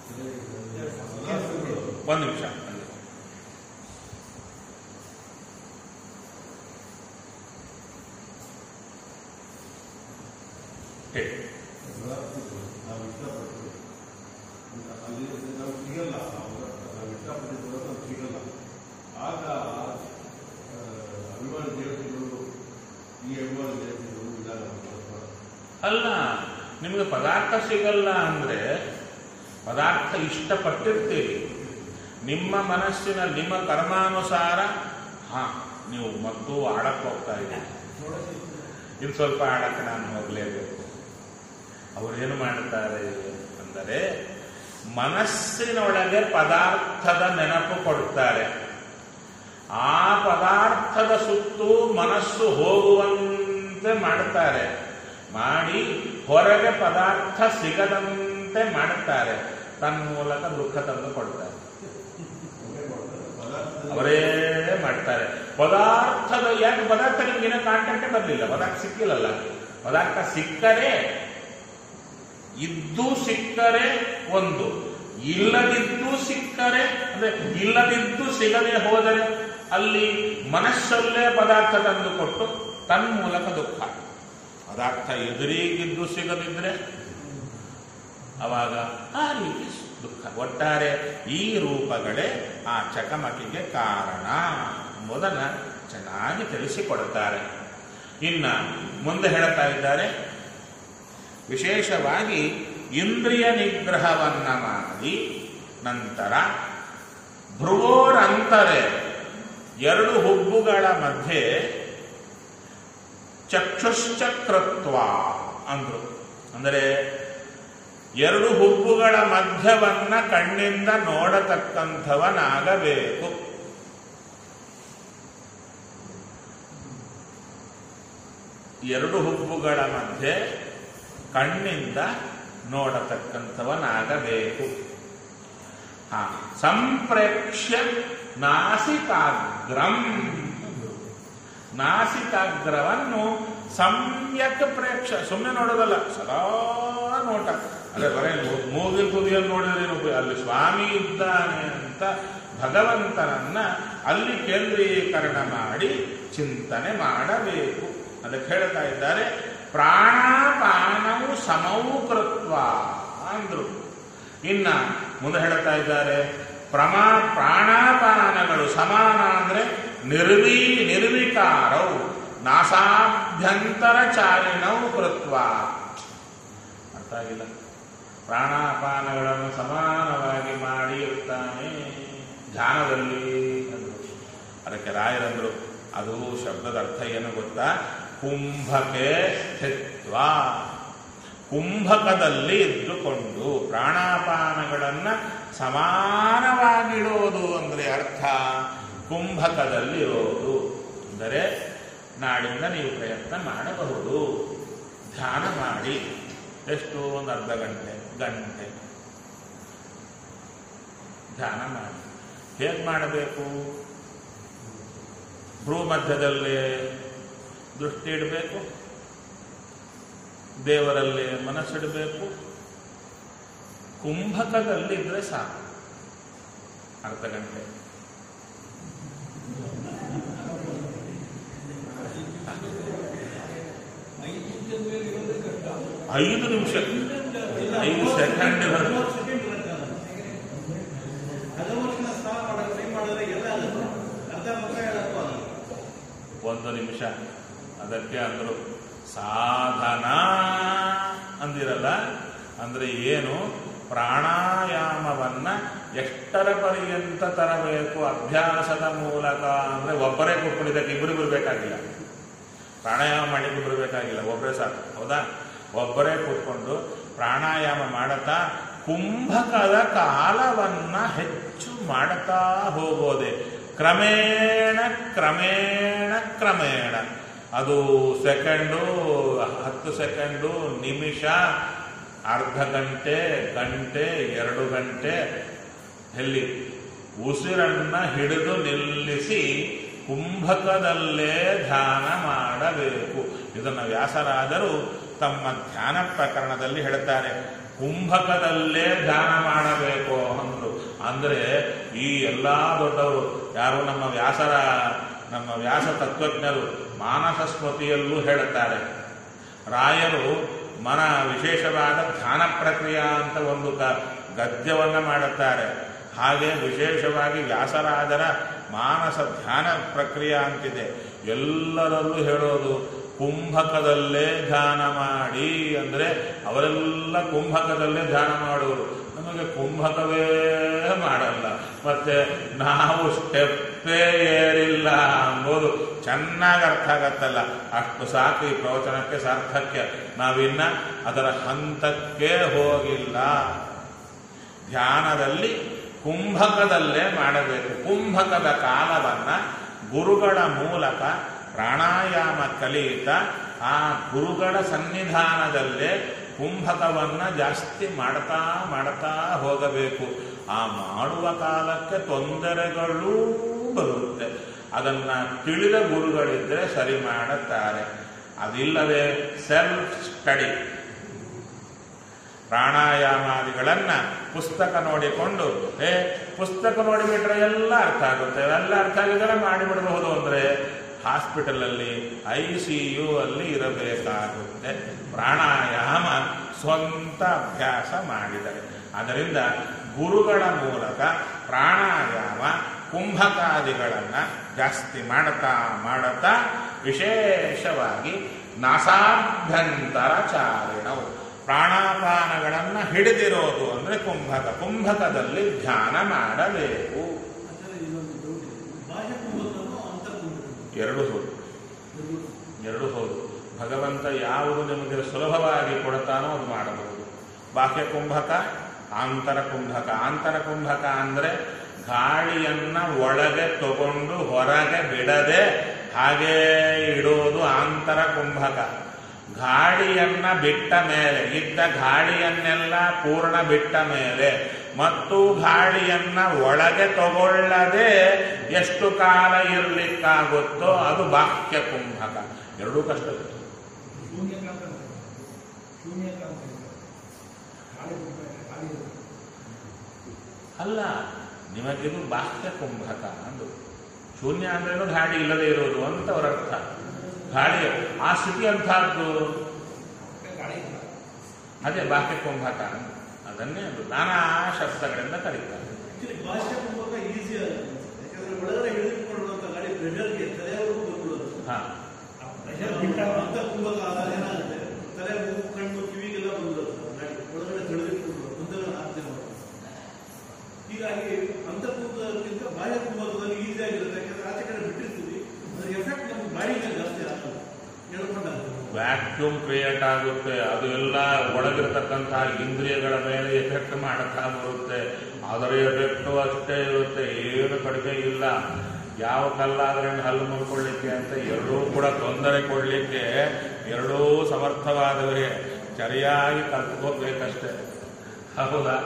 ಒಂದು ನಿಮಿಷ ಅಲ್ಲಿ. ಹೇಳಿ ನಾವು ಇಷ್ಟಪಟ್ಟು ಅಲ್ಲಿ ನಾವು ಸಿಗಲ್ಲ ನಾವು ನಾವು ಇಷ್ಟಪಟ್ಟಿದ್ದು ನಾವು ಸಿಗಲ್ಲ ಆಗ ಆ, ಅಭಿಮಾನ ದೇವತೆಗಳು ಈ ಅಭಿಮಾನ ದೇವತೆಗಳು ಇದಾಗ ಅಲ್ಲ ನಿಮಗೆ ಪದಾರ್ಥ ಸಿಗಲ್ಲ ಅಂದ್ರೆ ಪದಾರ್ಥ ಇಷ್ಟಪಟ್ಟಿರ್ತೀರಿ ನಿಮ್ಮ ಮನಸ್ಸಿನ ನಿಮ್ಮ ಕರ್ಮಾನುಸಾರ ಹಾ ನೀವು ಮತ್ತು ಆಡಕ್ಕೆ ಹೋಗ್ತಾ ಇದ್ದೀರಿ ಇನ್ನು ಸ್ವಲ್ಪ ಆಡಕ್ಕೆ ನಾನು ಹೋಗಲೇಬೇಕು ಅವರೇನು ಮಾಡ್ತಾರೆ ಅಂದರೆ ಮನಸ್ಸಿನೊಳಗೆ ಪದಾರ್ಥದ ನೆನಪು ಕೊಡ್ತಾರೆ ಆ ಪದಾರ್ಥದ ಸುತ್ತು ಮನಸ್ಸು ಹೋಗುವಂತೆ ಮಾಡ್ತಾರೆ ಮಾಡಿ ಹೊರಗೆ ಪದಾರ್ಥ ಸಿಗದಂತೆ ಮಾಡುತ್ತಾರೆ ತನ್ನ ಮೂಲಕ ದುಃಖ ತಂದು ಕೊಡ್ತಾರೆ ಅವರೇ ಮಾಡ್ತಾರೆ ಪದಾರ್ಥದ ಯಾಕೆ ಪದಾರ್ಥ ನಿಮ್ಗೆ ಕಾಂಟ್ಯಾಕ್ಟೇ ಬರಲಿಲ್ಲ ಪದಾರ್ಥ ಸಿಕ್ಕಿಲ್ಲಲ್ಲ ಪದಾರ್ಥ ಸಿಕ್ಕರೆ ಇದ್ದು ಸಿಕ್ಕರೆ ಒಂದು ಇಲ್ಲದಿದ್ದು ಸಿಕ್ಕರೆ ಅಂದ್ರೆ ಇಲ್ಲದಿದ್ದು ಸಿಗದೆ ಹೋದರೆ ಅಲ್ಲಿ ಮನಸ್ಸಲ್ಲೇ ಪದಾರ್ಥ ತಂದು ಕೊಟ್ಟು ತನ್ನ ಮೂಲಕ ದುಃಖ ಪದಾರ್ಥ ಎದುರಿಗಿದ್ದು ಸಿಗದಿದ್ರೆ ಅವಾಗ ಆ ರೀತಿ ದುಃಖ ಒಟ್ಟಾರೆ ಈ ರೂಪಗಳೇ ಆ ಚಕಮಕಿಗೆ ಕಾರಣ ಎಂಬುದನ್ನ ಚೆನ್ನಾಗಿ ತಿಳಿಸಿಕೊಡುತ್ತಾರೆ ಇನ್ನ ಮುಂದೆ ಹೇಳುತ್ತಾ ಇದ್ದಾರೆ ವಿಶೇಷವಾಗಿ ಇಂದ್ರಿಯ ನಿಗ್ರಹವನ್ನ ಮಾಡಿ ನಂತರ ಭ್ರುವೋರಂತರೆ ಎರಡು ಹುಬ್ಬುಗಳ ಮಧ್ಯೆ ಚಕ್ಷುಶ್ಚಕ್ರತ್ವ ಅಂದ್ರು ಅಂದರೆ ಎರಡು ಹುಬ್ಬುಗಳ ಮಧ್ಯವನ್ನ ಕಣ್ಣಿಂದ ನೋಡತಕ್ಕಂಥವನಾಗಬೇಕು ಎರಡು ಹುಬ್ಬುಗಳ ಮಧ್ಯೆ ಕಣ್ಣಿಂದ ನೋಡತಕ್ಕಂಥವನಾಗಬೇಕು ಹಾ ಸಂಪ್ರೇಕ್ಷ್ಯ ನಾಸಿಕಾಗ್ರಂ ನಾಸಿಕಾಗ್ರವನ್ನು ಸಮ್ಯಕ್ ಪ್ರೇಕ್ಷ ಸುಮ್ಮನೆ ನೋಡೋದಲ್ಲ ಸದಾ ನೋಟ ಅದೇ ಬರೇ ಮೂಗಿನ ತುದಿಯಲ್ಲಿ ನೋಡಿದ್ರೇನು ಉಪಯೋಗ? ಅಲ್ಲಿ ಸ್ವಾಮಿ ಇದ್ದಾನೆ ಅಂತ ಭಗವಂತನನ್ನ ಅಲ್ಲಿ ಕೇಂದ್ರೀಕರಣ ಮಾಡಿ ಚಿಂತನೆ ಮಾಡಬೇಕು ಅದಕ್ಕೆ ಹೇಳ್ತಾ ಇದ್ದಾರೆ ಪ್ರಾಣಾಪಾನವು ಸಮವು ಕೃತ್ವ ಅಂದ್ರು ಇನ್ನ ಮುಂದೆ ಹೇಳ್ತಾ ಇದ್ದಾರೆ ಪ್ರಮಾ ಪ್ರಾಣಾಪಾನಗಳು ಸಮಾನ ಅಂದ್ರೆ ನಿರ್ವಿ ನಿರ್ವಿಕಾರವು ನಾಸಾಭ್ಯಂತರ ಚಾರಿಣವು ಕೃತ್ವ ಅರ್ಥ ಆಗಿಲ್ಲ ಪ್ರಾಣಾಪಾನಗಳನ್ನು ಸಮಾನವಾಗಿ ಮಾಡಿ ಇರ್ತಾನೆ ಧ್ಯಾನದಲ್ಲಿ ಅಂದ್ರು ಅದಕ್ಕೆ ರಾಯರಂದ್ರು ಅದು ಶಬ್ದದ ಅರ್ಥ ಏನು ಗೊತ್ತಾ ಕುಂಭಕ್ಕೆ ಸ್ಥಿತ್ವ ಕುಂಭಕದಲ್ಲಿ ಇದ್ದುಕೊಂಡು ಪ್ರಾಣಾಪಾನಗಳನ್ನ ಸಮಾನವಾಗಿಡೋದು ಅಂದರೆ ಅರ್ಥ ಕುಂಭಕದಲ್ಲಿ ಇರೋದು ಅಂದರೆ ನಾಳಿಂದ ನೀವು ಪ್ರಯತ್ನ ಮಾಡಬಹುದು ಧ್ಯಾನ ಮಾಡಿ ಎಷ್ಟು ಒಂದು ಅರ್ಧ ಗಂಟೆ ಗಂಟೆ ಧ್ಯಾನ ಮಾಡಿ ಹೇಗೆ ಮಾಡಬೇಕು ಭ್ರೂ ಮಧ್ಯದಲ್ಲಿ ದೃಷ್ಟಿ ಇಡಬೇಕು ದೇವರಲ್ಲಿ ಮನಸ್ಸಿಡಬೇಕು ಕುಂಭಕದಲ್ಲಿದ್ರೆ ಸಾಕು ಅರ್ಧ ಗಂಟೆ ಐದು ನಿಮಿಷ ಐದು ಸೆಕೆಂಡ್ ಒಂದು ನಿಮಿಷ ಅದಕ್ಕೆ ಅಂದ್ರು ಸಾಧನ ಅಂದಿರಲ್ಲ ಅಂದ್ರೆ ಏನು ಪ್ರಾಣಾಯಾಮವನ್ನ ಎಷ್ಟರ ಪರ್ಯಂತ ತರಬೇಕು ಅಭ್ಯಾಸದ ಮೂಲಕ ಅಂದ್ರೆ ಒಬ್ಬರೇ ಕೂತ್ಕೊಂಡಿದ್ದಕ್ಕೆ ಇಬ್ಬರಿಬ್ಬರು ಬೇಕಾಗಿಲ್ಲ ಪ್ರಾಣಾಯಾಮ ಮಾಡಿದ್ದು ಬರಬೇಕಾಗಿಲ್ಲ ಒಬ್ಬರೇ ಸಾಕು ಹೌದಾ ಒಬ್ಬರೇ ಕೂತ್ಕೊಂಡು ಪ್ರಾಣಾಯಾಮ ಮಾಡುತ್ತಾ ಕುಂಭಕದ ಕಾಲವನ್ನ ಹೆಚ್ಚು ಮಾಡುತ್ತಾ ಹೋಗೋದೆ ಕ್ರಮೇಣ ಕ್ರಮೇಣ ಕ್ರಮೇಣ ಅದು ಸೆಕೆಂಡು ಹತ್ತು ಸೆಕೆಂಡು ನಿಮಿಷ ಅರ್ಧ ಗಂಟೆ ಗಂಟೆ ಎರಡು ಗಂಟೆ ಎಲ್ಲಿ ಉಸಿರನ್ನ ಹಿಡಿದು ನಿಲ್ಲಿಸಿ ಕುಂಭಕದಲ್ಲೇ ಧ್ಯಾನ ಮಾಡಬೇಕು ಇದನ್ನು ವ್ಯಾಸರಾದರು ತಮ್ಮ ಧ್ಯಾನ ಪ್ರಕರಣದಲ್ಲಿ ಹೇಳ್ತಾರೆ ಕುಂಭಕದಲ್ಲೇ ಧ್ಯಾನ ಮಾಡಬೇಕು ಅಂದ್ರು ಅಂದ್ರೆ ಈ ಎಲ್ಲಾ ದೊಡ್ಡವರು ಯಾರು ನಮ್ಮ ವ್ಯಾಸರ ನಮ್ಮ ವ್ಯಾಸ ತತ್ವಜ್ಞರು ಮಾನಸ ಸ್ಮೃತಿಯಲ್ಲೂ ಹೇಳುತ್ತಾರೆ ರಾಯರು ಮನ ವಿಶೇಷವಾದ ಧ್ಯಾನ ಪ್ರಕ್ರಿಯೆ ಅಂತ ಒಂದು ಕ ಗದ್ಯವನ್ನು ಮಾಡುತ್ತಾರೆ ಹಾಗೆ ವಿಶೇಷವಾಗಿ ವ್ಯಾಸರಾಜರ ಮಾನಸ ಧ್ಯಾನ ಪ್ರಕ್ರಿಯೆ ಅಂತಿದೆ ಎಲ್ಲರಲ್ಲೂ ಹೇಳೋದು ಕುಂಭಕದಲ್ಲೇ ಧ್ಯಾನ ಮಾಡಿ ಅಂದರೆ ಅವರೆಲ್ಲ ಕುಂಭಕದಲ್ಲೇ ಧ್ಯಾನ ಮಾಡುವರು ನಮಗೆ ಕುಂಭಕವೇ ಮಾಡಲ್ಲ ಮತ್ತೆ ನಾವು ಸ್ಟೆಪ್ಪೇ ಏರಿಲ್ಲ ಅಂಬೋದು ಚೆನ್ನಾಗಿ ಅರ್ಥ ಆಗತ್ತಲ್ಲ ಅಷ್ಟು ಸಾಕು ಈ ಪ್ರವಚನಕ್ಕೆ ಸಾರ್ಥಕ್ಯ ನಾವಿನ್ನ ಅದರ ಹಂತಕ್ಕೆ ಹೋಗಿಲ್ಲ ಧ್ಯಾನದಲ್ಲಿ ಕುಂಭಕದಲ್ಲೇ ಮಾಡಬೇಕು ಕುಂಭಕದ ಕಾಲವನ್ನ ಗುರುಗಳ ಮೂಲಕ ಪ್ರಾಣಾಯಾಮ ಕಲಿಯುತ್ತ ಆ ಗುರುಗಳ ಸನ್ನಿಧಾನದಲ್ಲೇ ಕುಂಭಕವನ್ನ ಜಾಸ್ತಿ ಮಾಡ್ತಾ ಮಾಡ್ತಾ ಹೋಗಬೇಕು ಆ ಮಾಡುವ ಕಾಲಕ್ಕೆ ತೊಂದರೆಗಳೂ ಬರುತ್ತೆ ಅದನ್ನ ತಿಳಿದ ಗುರುಗಳಿದ್ರೆ ಸರಿ ಮಾಡುತ್ತಾರೆ ಅದಿಲ್ಲದೆ ಸೆಲ್ಫ್ ಸ್ಟಡಿ ಪ್ರಾಣಾಯಾಮಾದಿಗಳನ್ನ ಪುಸ್ತಕ ನೋಡಿಕೊಂಡು ಏ ಪುಸ್ತಕ ನೋಡಿಬಿಟ್ರೆ ಎಲ್ಲ ಅರ್ಥ ಆಗುತ್ತೆ ಎಲ್ಲ ಅರ್ಥ ಆಗಿದ್ರೆ ಮಾಡಿಬಿಡಬಹುದು ಅಂದ್ರೆ ಹಾಸ್ಪಿಟಲಲ್ಲಿ ಐ ಸಿ ಯು ಅಲ್ಲಿ ಇರಬೇಕಾಗುತ್ತೆ ಪ್ರಾಣಾಯಾಮ ಸ್ವಂತ ಅಭ್ಯಾಸ ಮಾಡಿದರೆ ಅದರಿಂದ ಗುರುಗಳ ಮೂಲಕ ಪ್ರಾಣಾಯಾಮ ಕುಂಭಕಾದಿಗಳನ್ನು ಜಾಸ್ತಿ ಮಾಡುತ್ತಾ ಮಾಡುತ್ತಾ ವಿಶೇಷವಾಗಿ ನಾಸಾಭ್ಯಂತರ ಚಾರಿಣವು ಪ್ರಾಣಾಪಾನಗಳನ್ನು ಹಿಡಿದಿರೋದು ಅಂದರೆ ಕುಂಭಕ ಕುಂಭಕದಲ್ಲಿ ಧ್ಯಾನ ಮಾಡಬೇಕು ಆಚಾರ್ಯ, ಇನ್ನೊಂದು doubt ಇದೆ. ಬಾಹ್ಯ ಕುಂಭಕನೋ ಅಂತರ್ಕುಂಭಕನೋ? ಎರಡು ಹೌದು ಎರಡು. ಎರಡು ಹೌದು ಭಗವಂತ ಯಾವುದು ನಿಮಗೆ ಸುಲಭವಾಗಿ ಕೊಡುತ್ತಾನೋ ಅದು ಮಾಡಬಹುದು ಬಾಹ್ಯ ಕುಂಭಕ ಆಂತರ ಕುಂಭಕ ಆಂತರ ಕುಂಭಕ ಅಂದರೆ ಗಾಳಿಯನ್ನ ಒಳಗೆ ತಗೊಂಡು ಹೊರಗೆ ಬಿಡದೆ ಹಾಗೇ ಇಡೋದು ಆಂತರ ಕುಂಭಕ ಗಾಳಿಯನ್ನ ಬಿಟ್ಟ ಮೇಲೆ ಇದ್ದ ಗಾಳಿಯನ್ನೆಲ್ಲ ಪೂರ್ಣ ಬಿಟ್ಟ ಮೇಲೆ ಮತ್ತು ಗಾಳಿಯನ್ನ ಒಳಗೆ ತಗೊಳ್ಳದೆ ಎಷ್ಟು ಕಾಲ ಇರಲಿಕ್ಕಾಗುತ್ತೋ ಅದು ಬಾಹ್ಯ ಕುಂಭಕ ಎರಡೂ ಕಷ್ಟ ಶೂನ್ಯಕಾಂತ ಅಂತ. ಶೂನ್ಯಕಾಂತ ಅಂತ. ಗಾಳಿ ಬಿಟ್ರೆ ಗಾಳಿ ಇರುತ್ತೆ. ಅಲ್ಲ ನಿಮಗಿದು ಬಾಹ್ಯ ಕುಂಭಕ ಅಂದು ಶೂನ್ಯ ಅಂದ್ರೇನು ಗಾಳಿ ಇಲ್ಲದೆ ಇರೋದು ಅಂತ ಅವರ ಅರ್ಥ ಗಾಳಿ ಆ ಸ್ಥಿತಿ ಅಂತಹದ್ದು ಗಾಳಿ ಇಲ್ಲ. ಅದೇ ಬಾಹ್ಯ ಕುಂಭಕ ಅಂತ. ಅದನ್ನೇ ಅದು ನಾನಾ ಶಬ್ದಗಳಿಂದ ಕರೀತಾರೆ Actually, ಬಾಹ್ಯ ಕುಂಭಕ ಈಸಿ ಯಾಕಂದ್ರೆ ಒಳಗಡೆ ಹಿಡಿದುಕೊಳ್ಳುವಂತ ಗಾಳಿ ಪ್ರೆಷರ್ಗೆ ತಲೆಯವರೆಗೂ ಬಂದ್ಬಿಡೋದು ಹಾ ಆ ಪ್ರೆಷರ್ ಬಿಟ್ಟಾಗ ಅಂತ ಕುಂಭಕ ಆದಾಗ ಏನಾಗುತ್ತೆ ತಲೆ ಮೂಗು ಕಣ್ಣು ಕಿವಿಗೆಲ್ಲ ಬಂದ್ಬಿಡುತ್ತೆ ಗಾಳಿ ಒಳಗಡೆ ತಡೆದಿಟ್ಕೊಂಡು ಒಂದರ ಆಗ್ತದೆ ಹೀಗಾಗಿ ಅಂತ ಕುಂಭಕಕ್ಕಿಂತ ಬಾಹ್ಯ ಕುಂಭಕದಲ್ಲಿ ಈಸಿ ಆಗಿರುತ್ತೆ ಯಾಕಂದ್ರೆ ಆಚೆ ಕಡೆ ಬಿಟ್ಟಿರ್ತೀವಿ ಅದ್ರ ಎಫೆಕ್ಟ್ ನಮ್ಮ ಬಾಡಿಗೆ ಜಾಸ್ತಿ ಆಗ್ತದೆ ಹೇಳ್ಕೊಂಡಾಗ ವ್ಯಾಕ್ಯೂಮ್ ಕ್ರಿಯೇಟ್ ಆಗುತ್ತೆ ಅದು ಎಲ್ಲ ಒಳಗಿರ್ತಕ್ಕಂತಹ ಇಂದ್ರಿಯಗಳ ಮೇಲೆ ಎಫೆಕ್ಟ್ ಮಾಡುತ್ತಾ ಬರುತ್ತೆ ಅದರ ಎಫೆಕ್ಟು ಅಷ್ಟೇ ಇರುತ್ತೆ ಏನು ಕಡಿಮೆ ಇಲ್ಲ ಯಾವ ಕಲ್ಲಾದ್ರೆ ಹಲ್ಲು ಮುಳ್ಕೊಳ್ಳಿಕ್ಕೆ ಅಂತ ಎರಡೂ ಕೂಡ ತೊಂದರೆ ಕೊಡಲಿಕ್ಕೆ ಎರಡೂ ಸಮರ್ಥವಾದವರೇ ಸರಿಯಾಗಿ ಕಲ್ತ್ಕೋಬೇಕಷ್ಟೇ ಹೌದಾ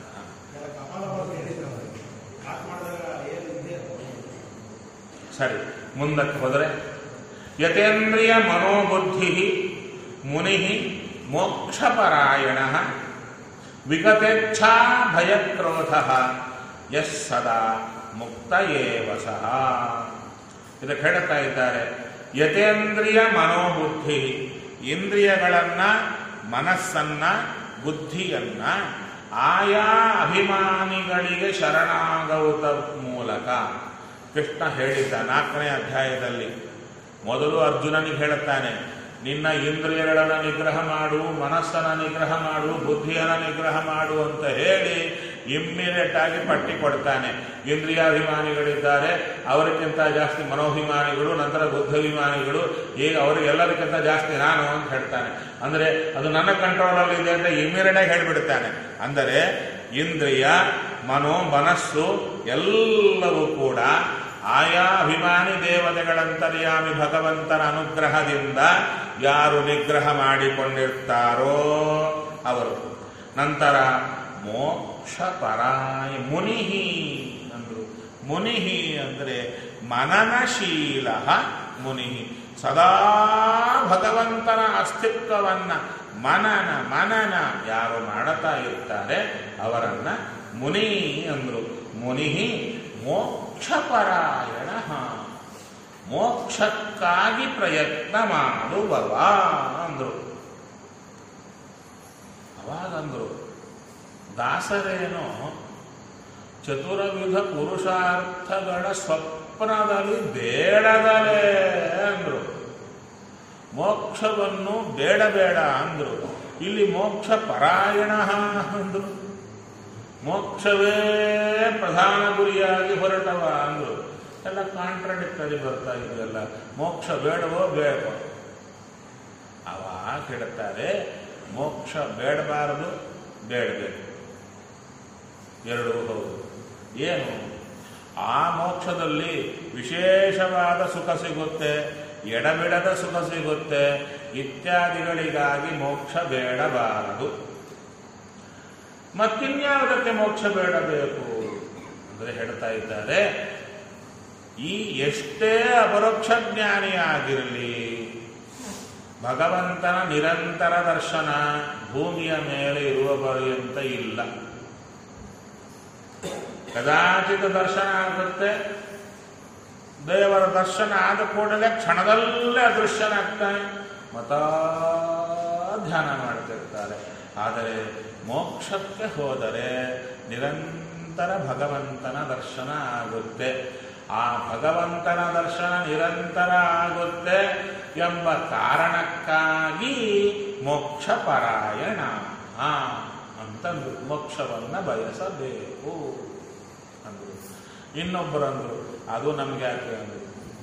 ಸರಿ ಮುಂದಕ್ಕೆ ಹೋದರೆ ಯತೇಂದ್ರಿಯ ಮನೋಬುದ್ಧಿ ಮುನಿ ಮೋಕ್ಷಪರಾಯಣ ವಿಗತೇಚ್ಛಾ ಭಯಕ್ರೋಧ ಯಸ್ ಸದಾ ಮುಕ್ತ ಏವ ಸಹ ಇದಕ್ಕೆ ಹೇಳ್ತಾ ಇದ್ದಾರೆ ಯತೇಂದ್ರಿಯ ಮನೋಬುದ್ಧಿ ಇಂದ್ರಿಯಗಳನ್ನ ಮನಸ್ಸನ್ನ ಬುದ್ಧಿಯನ್ನ ಆಯಾ ಅಭಿಮಾನಿಗಳಿಗೆ ಶರಣಾಗುವುದ ಮೂಲಕ ಕೃಷ್ಣ ಹೇಳಿದ್ದ ನಾಲ್ಕನೇ ಅಧ್ಯಾಯದಲ್ಲಿ ಮೊದಲು ಅರ್ಜುನನಿಗೆ ಹೇಳುತ್ತಾನೆ ನಿನ್ನ ಇಂದ್ರಿಯಗಳನ್ನು ನಿಗ್ರಹ ಮಾಡು ಮನಸ್ಸನ್ನ ನಿಗ್ರಹ ಮಾಡು ಬುದ್ಧಿಯನ್ನ ನಿಗ್ರಹ ಮಾಡು ಅಂತ ಹೇಳಿ ಇಮ್ಮಿಡಿಯೇಟ್ ಆಗಿ ಪಟ್ಟಿ ಕೊಡ್ತಾನೆ ಇಂದ್ರಿಯಾಭಿಮಾನಿಗಳಿದ್ದಾರೆ ಅವರಿಗಿಂತ ಜಾಸ್ತಿ ಮನೋಭಿಮಾನಿಗಳು ನಂತರ ಬುದ್ಧಾಭಿಮಾನಿಗಳು ಈಗ ಅವರಿಗೆಲ್ಲರಿಗಿಂತ ಜಾಸ್ತಿ ನಾನು ಅಂತ ಹೇಳ್ತಾನೆ ಅಂದರೆ ಅದು ನನ್ನ ಕಂಟ್ರೋಲಲ್ಲಿ ಇದೆ ಅಂತ ಇಮ್ಮಿಡಿಯೇಟ್ ಆಗಿ ಹೇಳಿಬಿಡ್ತಾನೆ ಅಂದರೆ ಇಂದ್ರಿಯ ಮನೋ ಮನಸ್ಸು ಎಲ್ಲವೂ ಕೂಡ ಆಯಾ ಅಭಿಮಾನಿ ದೇವತೆಗಳಂತರ್ಯಾಮಿ ಭಗವಂತನ ಅನುಗ್ರಹದಿಂದ ಯಾರು ನಿಗ್ರಹ ಮಾಡಿಕೊಂಡಿರ್ತಾರೋ ಅವರು ನಂತರ ಮೋಕ್ಷ ಪರಾಯ ಮುನಿಹಿ ಅಂದ್ರು ಮುನಿಹಿ ಅಂದರೆ ಮನನಶೀಲ ಮುನಿಹಿ ಸದಾ ಭಗವಂತನ ಅಸ್ತಿತ್ವವನ್ನ ಮನನ ಮನನ ಯಾರು ಮಾಡುತ್ತಾ ಇರ್ತಾರೆ ಅವರನ್ನ ಮುನಿ ಅಂದ್ರು ಮುನಿ ಮೋಕ್ಷಪರಾಯಣ ಮೋಕ್ಷಕ್ಕಾಗಿ ಪ್ರಯತ್ನ ಮಾಡುವವ ಅಂದ್ರು ಅವಾಗಂದ್ರು ದಾಸರೇನೋ ಚತುರವಿಧ ಪುರುಷಾರ್ಥಗಳ ಸ್ವಪ್ನದಲ್ಲಿ ಬೇಡದಲೇ ಅಂದ್ರು ಮೋಕ್ಷವನ್ನು ಬೇಡ ಬೇಡ ಅಂದ್ರು ಇಲ್ಲಿ ಮೋಕ್ಷ ಪರಾಯಣ ಅಂದ್ರು ಮೋಕ್ಷವೇ ಪ್ರಧಾನ ಗುರಿಯಾಗಿ ಹೊರಟವ ಅಂದ್ರು ಎಲ್ಲ ಕಾಂಟ್ರಡಿಕ್ಟರಿ ಬರ್ತಾ ಇದೆಯಲ್ಲ ಮೋಕ್ಷ ಬೇಡವೋ ಬೇಡವೋ ಅವಾಗ ಹೇಳ್ತಾರೆ ಮೋಕ್ಷ ಬೇಡಬಾರದು ಬೇಡಬೇಕು ಎರಡೂ ಹೌದು ಏನು ಆ ಮೋಕ್ಷದಲ್ಲಿ ವಿಶೇಷವಾದ ಸುಖ ಸಿಗುತ್ತೆ ಎಡಬಿಡದ ಸುಖ ಸಿಗುತ್ತೆ ಇತ್ಯಾದಿಗಳಿಗಾಗಿ ಮೋಕ್ಷ ಬೇಡಬಾರದು ಮತ್ತಿನ್ಯಾವುದಕ್ಕೆ ಮೋಕ್ಷ ಬೇಡಬೇಕು ಅಂದರೆ ಹೇಳ್ತಾ ಇದ್ದಾರೆ ಈ ಎಷ್ಟೇ ಅಪರೋಕ್ಷ ಜ್ಞಾನಿಯಾಗಿರಲಿ ಭಗವಂತನ ನಿರಂತರ ದರ್ಶನ ಭೂಮಿಯ ಮೇಲೆ ಇರುವ ಪರ್ಯಂತ ಇಲ್ಲ ಕದಾಚಿತ ದರ್ಶನ ಆಗುತ್ತೆ ದೇವರ ದರ್ಶನ ಆದ ಕೂಡಲೇ ಕ್ಷಣದಲ್ಲೇ ಅದೃಶ್ಯನಾಗ್ತಾನೆ ಮತ ಧ್ಯಾನ ಮಾಡ್ತಿರ್ತಾರೆ ಆದರೆ ಮೋಕ್ಷಕ್ಕೆ ಹೋದರೆ ನಿರಂತರ ಭಗವಂತನ ದರ್ಶನ ಆಗುತ್ತೆ ಆ ಭಗವಂತನ ದರ್ಶನ ನಿರಂತರ ಆಗುತ್ತೆ ಎಂಬ ಕಾರಣಕ್ಕಾಗಿ ಮೋಕ್ಷ ಪರಾಯಣ ಆ ಅಂತಂದು ಮೋಕ್ಷವನ್ನ ಬಯಸಬೇಕು ಅಂದ್ರು ಇನ್ನೊಬ್ಬರಂದ್ರು ಅದು ನಮ್ಗೆ ಯಾಕೆ ಅಂದ್ರು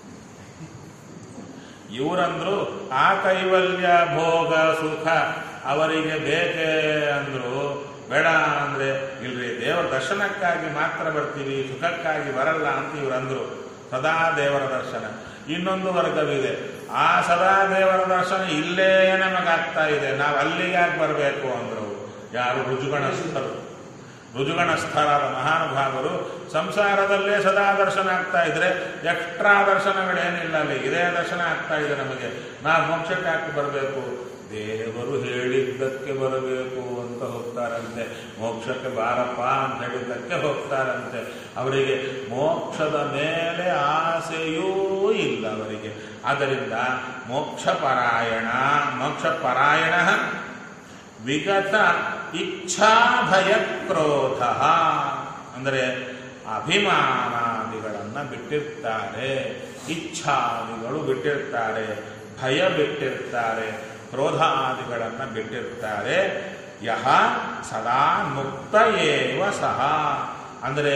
ಇವರಂದ್ರು ಆ ಕೈವಲ್ಯ ಭೋಗ ಸುಖ ಅವರಿಗೆ ಬೇಕೇ ಅಂದ್ರು ಬೇಡ ಅಂದ್ರೆ ಇಲ್ರಿ ದೇವರ ದರ್ಶನಕ್ಕಾಗಿ ಮಾತ್ರ ಬರ್ತೀವಿ ಸುಖಕ್ಕಾಗಿ ಬರಲ್ಲ ಅಂತ ಇವ್ರಂದ್ರು ಸದಾ ದೇವರ ದರ್ಶನ ಇನ್ನೊಂದು ವರ್ಗವಿದೆ ಆ ಸದಾ ದೇವರ ದರ್ಶನ ಇಲ್ಲೇ ನಮಗಾಗ್ತಾ ಇದೆ ನಾವು ಅಲ್ಲಿಗೆ ಯಾಕೆ ಬರಬೇಕು ಅಂದ್ರು ಯಾರು ರುಜುಗಣಸ್ಥರು ರುಜುಗಣಸ್ಥರಾದ ಮಹಾನುಭಾವರು ಸಂಸಾರದಲ್ಲೇ ಸದಾ ದರ್ಶನ ಆಗ್ತಾ ಇದ್ರೆ ಎಕ್ಸ್ಟ್ರಾ ದರ್ಶನಗಳೇನಿಲ್ಲ ಅಲ್ಲಿ ಇದೇ ದರ್ಶನ ಆಗ್ತಾ ಇದೆ ನಮಗೆ ನಾವು ಮೋಕ್ಷಕ್ಕೆ ಯಾಕೆ ಬರಬೇಕು ದೇವರು ಹೇಳಿದ್ದಕ್ಕೆ ಬರಬೇಕು ಅಂತ ಹೋಗ್ತಾರಂತೆ ಮೋಕ್ಷಕ್ಕೆ ಬಾರಪ್ಪ ಅಂತ ಹೇಳಿದ್ದಕ್ಕೆ ಹೋಗ್ತಾರಂತೆ ಅವರಿಗೆ ಮೋಕ್ಷದ ಮೇಲೆ ಆಸೆಯೂ ಇಲ್ಲ ಅವರಿಗೆ ಆದ್ದರಿಂದ ಮೋಕ್ಷ ಪರಾಯಣ ಮೋಕ್ಷ ಪರಾಯಣ ವಿಗತ ಇಚ್ಛಾ ಭಯ ಕ್ರೋಧ ಅಂದರೆ ಅಭಿಮಾನಾದಿಗಳನ್ನು ಬಿಟ್ಟಿರ್ತಾರೆ ಇಚ್ಛಾದಿಗಳು ಬಿಟ್ಟಿರ್ತಾರೆ ಭಯ ಬಿಟ್ಟಿರ್ತಾರೆ ಕ್ರೋಧಾದಿಗಳನ್ನು ಬಿಟ್ಟಿರ್ತಾರೆ ಯಹ ಸದಾ ಮುಕ್ತ ಏವ ಸಹ ಅಂದರೆ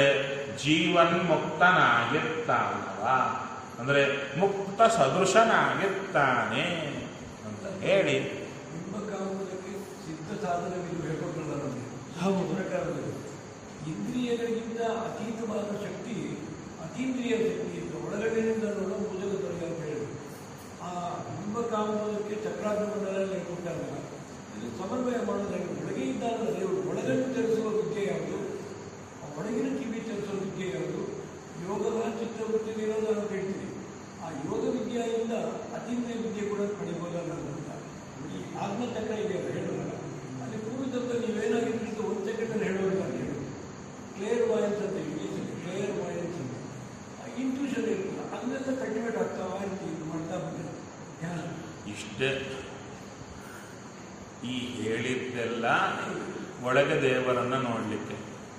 ಜೀವನ್ಮುಕ್ತನಾಗಿರ್ತಾನವ ಅಂದರೆ ಮುಕ್ತ ಸದೃಶನಾಗಿರ್ತಾನೆ ಅಂತ ಹೇಳಿ ನಿಮ್ಮ ಕಾಮಕ್ಕೆ ಸಿದ್ಧ ಸಾಧನವಿದು ಹೇಳ್ಕೊಟ್ರಲ್ಲ ನಮಗೆ ಹೌದು. ಪ್ರಕಾರದಲ್ಲಿ ಇಂದ್ರಿಯಗಳಿಗಿಂತ ಅತೀತವಾದ ಶಕ್ತಿ ಅತೀಂದ್ರಿಯ ಶಕ್ತಿ ಇತ್ತು ಒಳಗಡೆಯಿಂದ ನೋಡೋ ಭುಜಗದೊಳಗೆ ಅಂತ ಹೇಳಿ ಆ ಬಿಂಬ ಕಾಮಕ್ಕೆ ಚಕ್ರಾರ್ಧಮಂಡಲ ಹೇಳ್ಕೊಟ್ಟಾಗ ಇದು ಸಮನ್ವಯ ಮಾಡೋದಾಗಿ ಒಳಗೆ ಇದ್ದಾಗಲ್ಲ ದೇವರು ಒಳಗನ್ನು ಚಲಿಸುವ ವಿದ್ಯೆ ಯಾವುದು ಆ ಒಳಗಿನ ಕಿವಿ ಚಲಿಸುವ ವಿದ್ಯೆ ಯಾವುದು ಯೋಗದ ಚಿತ್ರವೃತ್ತಿ ವಿರೋಧ ಅಂತ ಹೇಳ್ತೀವಿ ಆ ಯೋಗ ವಿದ್ಯೆಯಿಂದ ಅತೀಂದ್ರಿಯ ವಿದ್ಯೆ ಕೂಡ ಪಡಿಬೋದಲ್ಲ ಅಂತ ಈ ಆತ್ಮಚಕ್ರ ಇದೆ ಅಂತ ಹೇಳೋದಲ್ಲ ಅಲ್ಲಿ ಪೂರ್ವದತ್ತ ನೀವೇನಾಗಿತ್ತು ಅಂತ ಒಂದು ಸೆಕೆಂಡಲ್ಲಿ ಹೇಳೋದಿಲ್ಲ ಅಂತ ಹೇಳಿ ಕ್ಲಿಯರ್ ವಾಯನ್ಸ್ ಅಂತ ಇಂಗ್ಲೀಷಲ್ಲಿ ಕ್ಲಿಯರ್ ವಾಯನ್ಸ್ ಅಂತ ಇಂಟ್ಯೂಷನ್ ಇರ್ತಲ್ಲ ಅದನ್ನೆಲ್ಲ ಕಲ್ಟಿವೇಟ್ ಆಗ್ತಾ ಇರ್ತೀವಿ ಇದು ಮಾಡ್ತಾ ಬಂದ್ರೆ ಧ್ಯಾನ ಇಷ್ಟೇ ಈ ಹೇಳಿದ್ದೆಲ್ಲ ಒಳಗೆ ದೇವರನ್ನ ನೋಡಲಿಕ್ಕೆ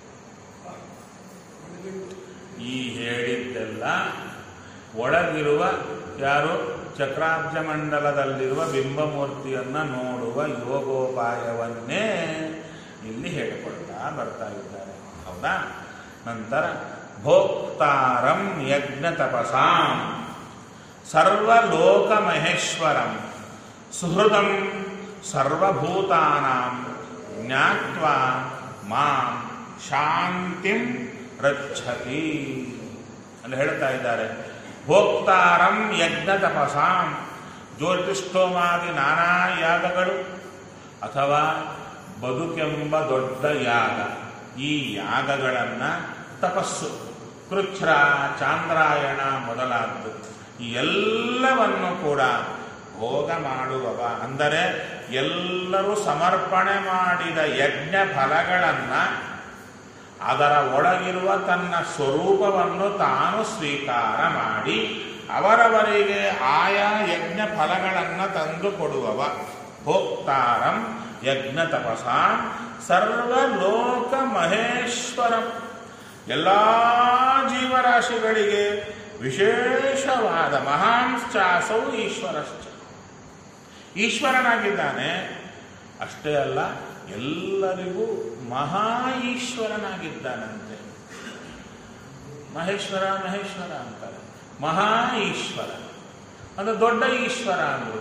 ಒಳಗೆ ಈ ಹೇಳಿದ್ದೆಲ್ಲ ಒಳಗಿರುವ ಯಾರು ಚಕ್ರಾಬ್ಜ ಮಂಡಲದಲ್ಲಿರುವ ಬಿಂಬಮೂರ್ತಿಯನ್ನ ನೋಡುವ ಯೋಗೋಪಾಯವನ್ನೇ ಇಲ್ಲಿ ಹೇಳಿಕೊಳ್ತಾ ಬರ್ತಾ ಇದ್ದಾರೆ ಹೌದಾ ನಂತರ ಭೋಕ್ತಾರಂ ಯಜ್ಞ ತಪಸಾಂ ಸರ್ವಲೋಕ ಮಹೇಶ್ವರಂ ಸುಹೃದಂ ಸರ್ವಭೂತಾನಾಂ ಜ್ಞಾತ್ವಾ ಮಾಂ ಶಾಂತಿಂ ರಕ್ಷತಿ ಅಲ್ಲಿ ಹೇಳ್ತಾ ಇದ್ದಾರೆ ಭೋಕ್ತಾರಂ ಯಜ್ಞ ತಪಸಾಂ ಜ್ಯೋತಿಷ್ಠೋಮಾದಿ ನಾನಾ ಯಾಗಗಳು ಅಥವಾ ಬದುಕೆಂಬ ದೊಡ್ಡ ಯಾಗ ಈ ಯಾಗಗಳನ್ನು ತಪಸ್ಸು ಕೃಚ್ಛ್ರ ಚಾಂದ್ರಾಯಣ ಮೊದಲಾದ್ದು ಈ ಎಲ್ಲವನ್ನು ಕೂಡ ಭೋಗ ಮಾಡುವವ ಅಂದರೆ ಎಲ್ಲರೂ ಸಮರ್ಪಣೆ ಮಾಡಿದ ಯಜ್ಞ ಫಲಗಳನ್ನು ಅದರ ಒಳಗಿರುವ ತನ್ನ ಸ್ವರೂಪವನ್ನು ತಾನು ಸ್ವೀಕಾರ ಮಾಡಿ ಅವರವರಿಗೆ ಆಯಾ ಯಜ್ಞ ಫಲಗಳನ್ನು ತಂದು ಕೊಡುವವ ಭೋಕ್ತಾರಂ ಯಜ್ಞ ತಪಸಾಂ ಸರ್ವಲೋಕ ಮಹೇಶ್ವರಂ ಎಲ್ಲ ಜೀವರಾಶಿಗಳಿಗೆ ವಿಶೇಷವಾದ ಮಹಾಂಶ್ಚಾಸೌ ಈಶ್ವರಶ್ಚ ಈಶ್ವರನಾಗಿದ್ದಾನೆ ಅಷ್ಟೇ ಅಲ್ಲ ಎಲ್ಲರಿಗೂ ಮಹಾ ಈಶ್ವರನಾಗಿದ್ದಾನಂತೆ ಮಹೇಶ್ವರ ಮಹೇಶ್ವರ ಅಂತಾರೆ ಮಹಾ ಈಶ್ವರ ಅಂದ್ರೆ ದೊಡ್ಡ ಈಶ್ವರ ಅಂದ್ರು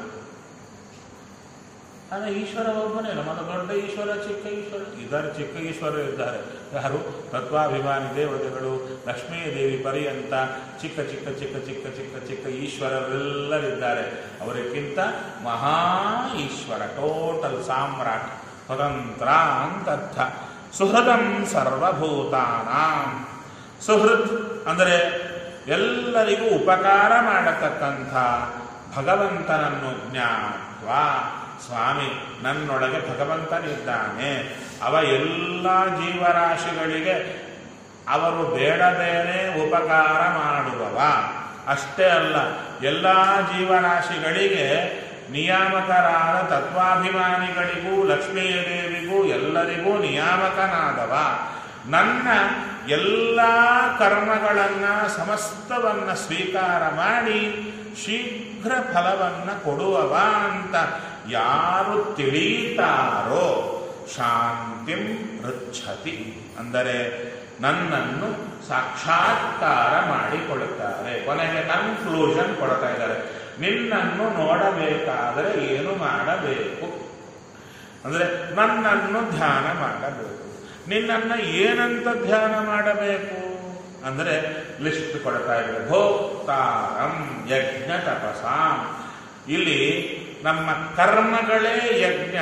ಆದರೆ ಈಶ್ವರ ಒಬ್ಬನೇ ನಮ್ಮ ದೊಡ್ಡ ಈಶ್ವರ ಚಿಕ್ಕ ಈಶ್ವರ ಇದ್ದಾರೆ ಚಿಕ್ಕ ಈಶ್ವರರು ಇದ್ದಾರೆ ಯಾರು ತತ್ವಾಭಿಮಾನಿ ದೇವತೆಗಳು ಲಕ್ಷ್ಮೀ ದೇವಿ ಪರ್ಯಂತ ಚಿಕ್ಕ ಚಿಕ್ಕ ಚಿಕ್ಕ ಚಿಕ್ಕ ಚಿಕ್ಕ ಚಿಕ್ಕ ಈಶ್ವರರೆಲ್ಲರಿದ್ದಾರೆ ಅವರಿಗಿಂತ ಮಹಾ ಈಶ್ವರ ಟೋಟಲ್ ಸಾಮ್ರಾಟ್ ಸ್ವತಂತ್ರ ಅಂತರ್ಥ ಸುಹೃದಂ ಸರ್ವಭೂತಾನಾಂ ಸುಹೃತ್ ಅಂದರೆ ಎಲ್ಲರಿಗೂ ಉಪಕಾರ ಮಾಡತಕ್ಕಂಥ ಭಗವಂತನನ್ನು ಜ್ಞಾತ್ವ ಸ್ವಾಮಿ ನನ್ನೊಳಗೆ ಭಗವಂತನಿದ್ದಾನೆ ಅವ ಎಲ್ಲ ಜೀವರಾಶಿಗಳಿಗೆ ಅವರು ಬೇಡದೇನೆ ಉಪಕಾರ ಮಾಡುವವ ಅಷ್ಟೇ ಅಲ್ಲ ಎಲ್ಲ ಜೀವರಾಶಿಗಳಿಗೆ ನಿಯಾಮಕರಾದ ತತ್ವಾಭಿಮಾನಿಗಳಿಗೂ ಲಕ್ಷ್ಮೀಯ ದೇವಿಗೂ ಎಲ್ಲರಿಗೂ ನಿಯಾಮಕನಾದವ ನನ್ನ ಎಲ್ಲ ಕರ್ಮಗಳನ್ನು ಸಮಸ್ತವನ್ನ ಸ್ವೀಕಾರ ಮಾಡಿ ಶೀಘ್ರ ಫಲವನ್ನ ಕೊಡುವವ ಅಂತ ಯಾರು ತಿಳಿತಾರೋ ಶಾಂತಿಂ ರುಚ್ಛತಿ ಅಂದರೆ ನನ್ನನ್ನು ಸಾಕ್ಷಾತ್ಕಾರ ಮಾಡಿಕೊಡುತ್ತಾರೆ ಕೊನೆಗೆ ಕನ್ಕ್ಲೂಷನ್ ಕೊಡ್ತಾ ಇದ್ದಾರೆ ನಿನ್ನನ್ನು ನೋಡಬೇಕಾದರೆ ಏನು ಮಾಡಬೇಕು ಅಂದರೆ ನನ್ನನ್ನು ಧ್ಯಾನ ಮಾಡಬೇಕು ನಿನ್ನನ್ನ ಏನಂತ ಧ್ಯಾನ ಮಾಡಬೇಕು ಅಂದರೆ ಲಿಸ್ಟ್ ಕೊಡ್ತಾ ಇದ್ದಾರೆ ಭೋಕ್ತಾರಂ ಯಜ್ಞ ತಪಸಾಂ ಇಲ್ಲಿ ನಮ್ಮ ಕರ್ಮಗಳೇ ಯಜ್ಞ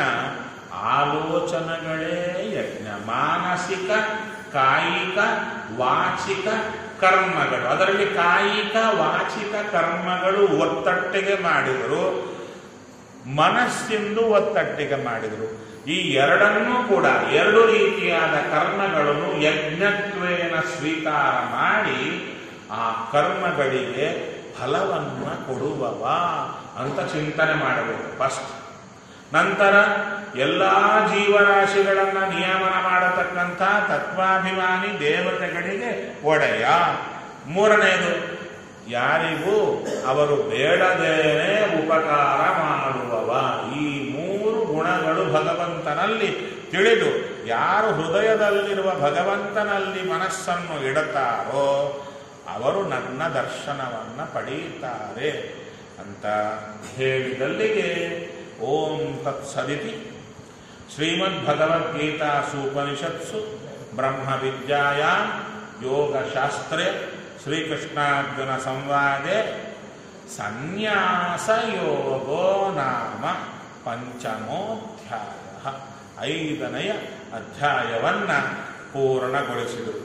ಆಲೋಚನೆಗಳೇ ಯಜ್ಞ ಮಾನಸಿಕ ಕಾಯಿಕ ವಾಚಿಕ ಕರ್ಮಗಳು ಅದರಲ್ಲಿ ಕಾಯಿಕ ವಾಚಿಕ ಕರ್ಮಗಳು ಒತ್ತಟ್ಟಿಗೆ ಮಾಡಿದರು ಮನಸ್ಸಿಂದು ಒತ್ತಟ್ಟಿಗೆ ಮಾಡಿದರು ಈ ಎರಡನ್ನೂ ಕೂಡ ಎರಡು ರೀತಿಯಾದ ಕರ್ಮಗಳನ್ನು ಯಜ್ಞತ್ವೇನ ಸ್ವೀಕಾರ ಮಾಡಿ ಆ ಕರ್ಮಗಳಿಗೆ ಫಲವನ್ನ ಕೊಡುವವ ಅಂತ ಚಿಂತನೆ ಮಾಡಬೇಕು ಫಸ್ಟ್ ನಂತರ ಎಲ್ಲ ಜೀವರಾಶಿಗಳನ್ನ ನಿಯಮನ ಮಾಡತಕ್ಕಂಥ ತತ್ವಾಭಿಮಾನಿ ದೇವತೆಗಳಿಗೆ ಒಡೆಯ ಮೂರನೆಯದು ಯಾರಿಗೂ ಅವರು ಬೇಡದೇನೆ ಉಪಕಾರ ಮಾಡುವವ ಈ ಮೂರು ಗುಣಗಳು ಭಗವಂತನಲ್ಲಿ ತಿಳಿದು ಯಾರು ಹೃದಯದಲ್ಲಿರುವ ಭಗವಂತನಲ್ಲಿ ಮನಸ್ಸನ್ನು ಇಡುತ್ತಾರೋ ಅವರು ನನ್ನ ದರ್ಶನವನ್ನ ಪಡೆಯುತ್ತಾರೆ ಅಂತ ಹೇಳಿದಲ್ಲಿಗೆ ಓಂ ತತ್ಸದಿತಿ ಶ್ರೀಮದ್ ಭಗವದ್ಗೀತಾ ಸೂಪನಿಷತ್ಸು ಬ್ರಹ್ಮ ವಿದ್ಯಾಯ ಯೋಗಶಾಸ್ತ್ರೇ ಶ್ರೀಕೃಷ್ಣಾರ್ಜುನ ಸಂವಾದೆ ಸನ್ಯಾಸ ಯೋಗೋ ನಾಮ ಪಂಚಮೋಧ್ಯಾಯ ಐದನೆಯ ಅಧ್ಯಾಯವನ್ನ ಪೂರ್ಣಗೊಳಿಸಿದರು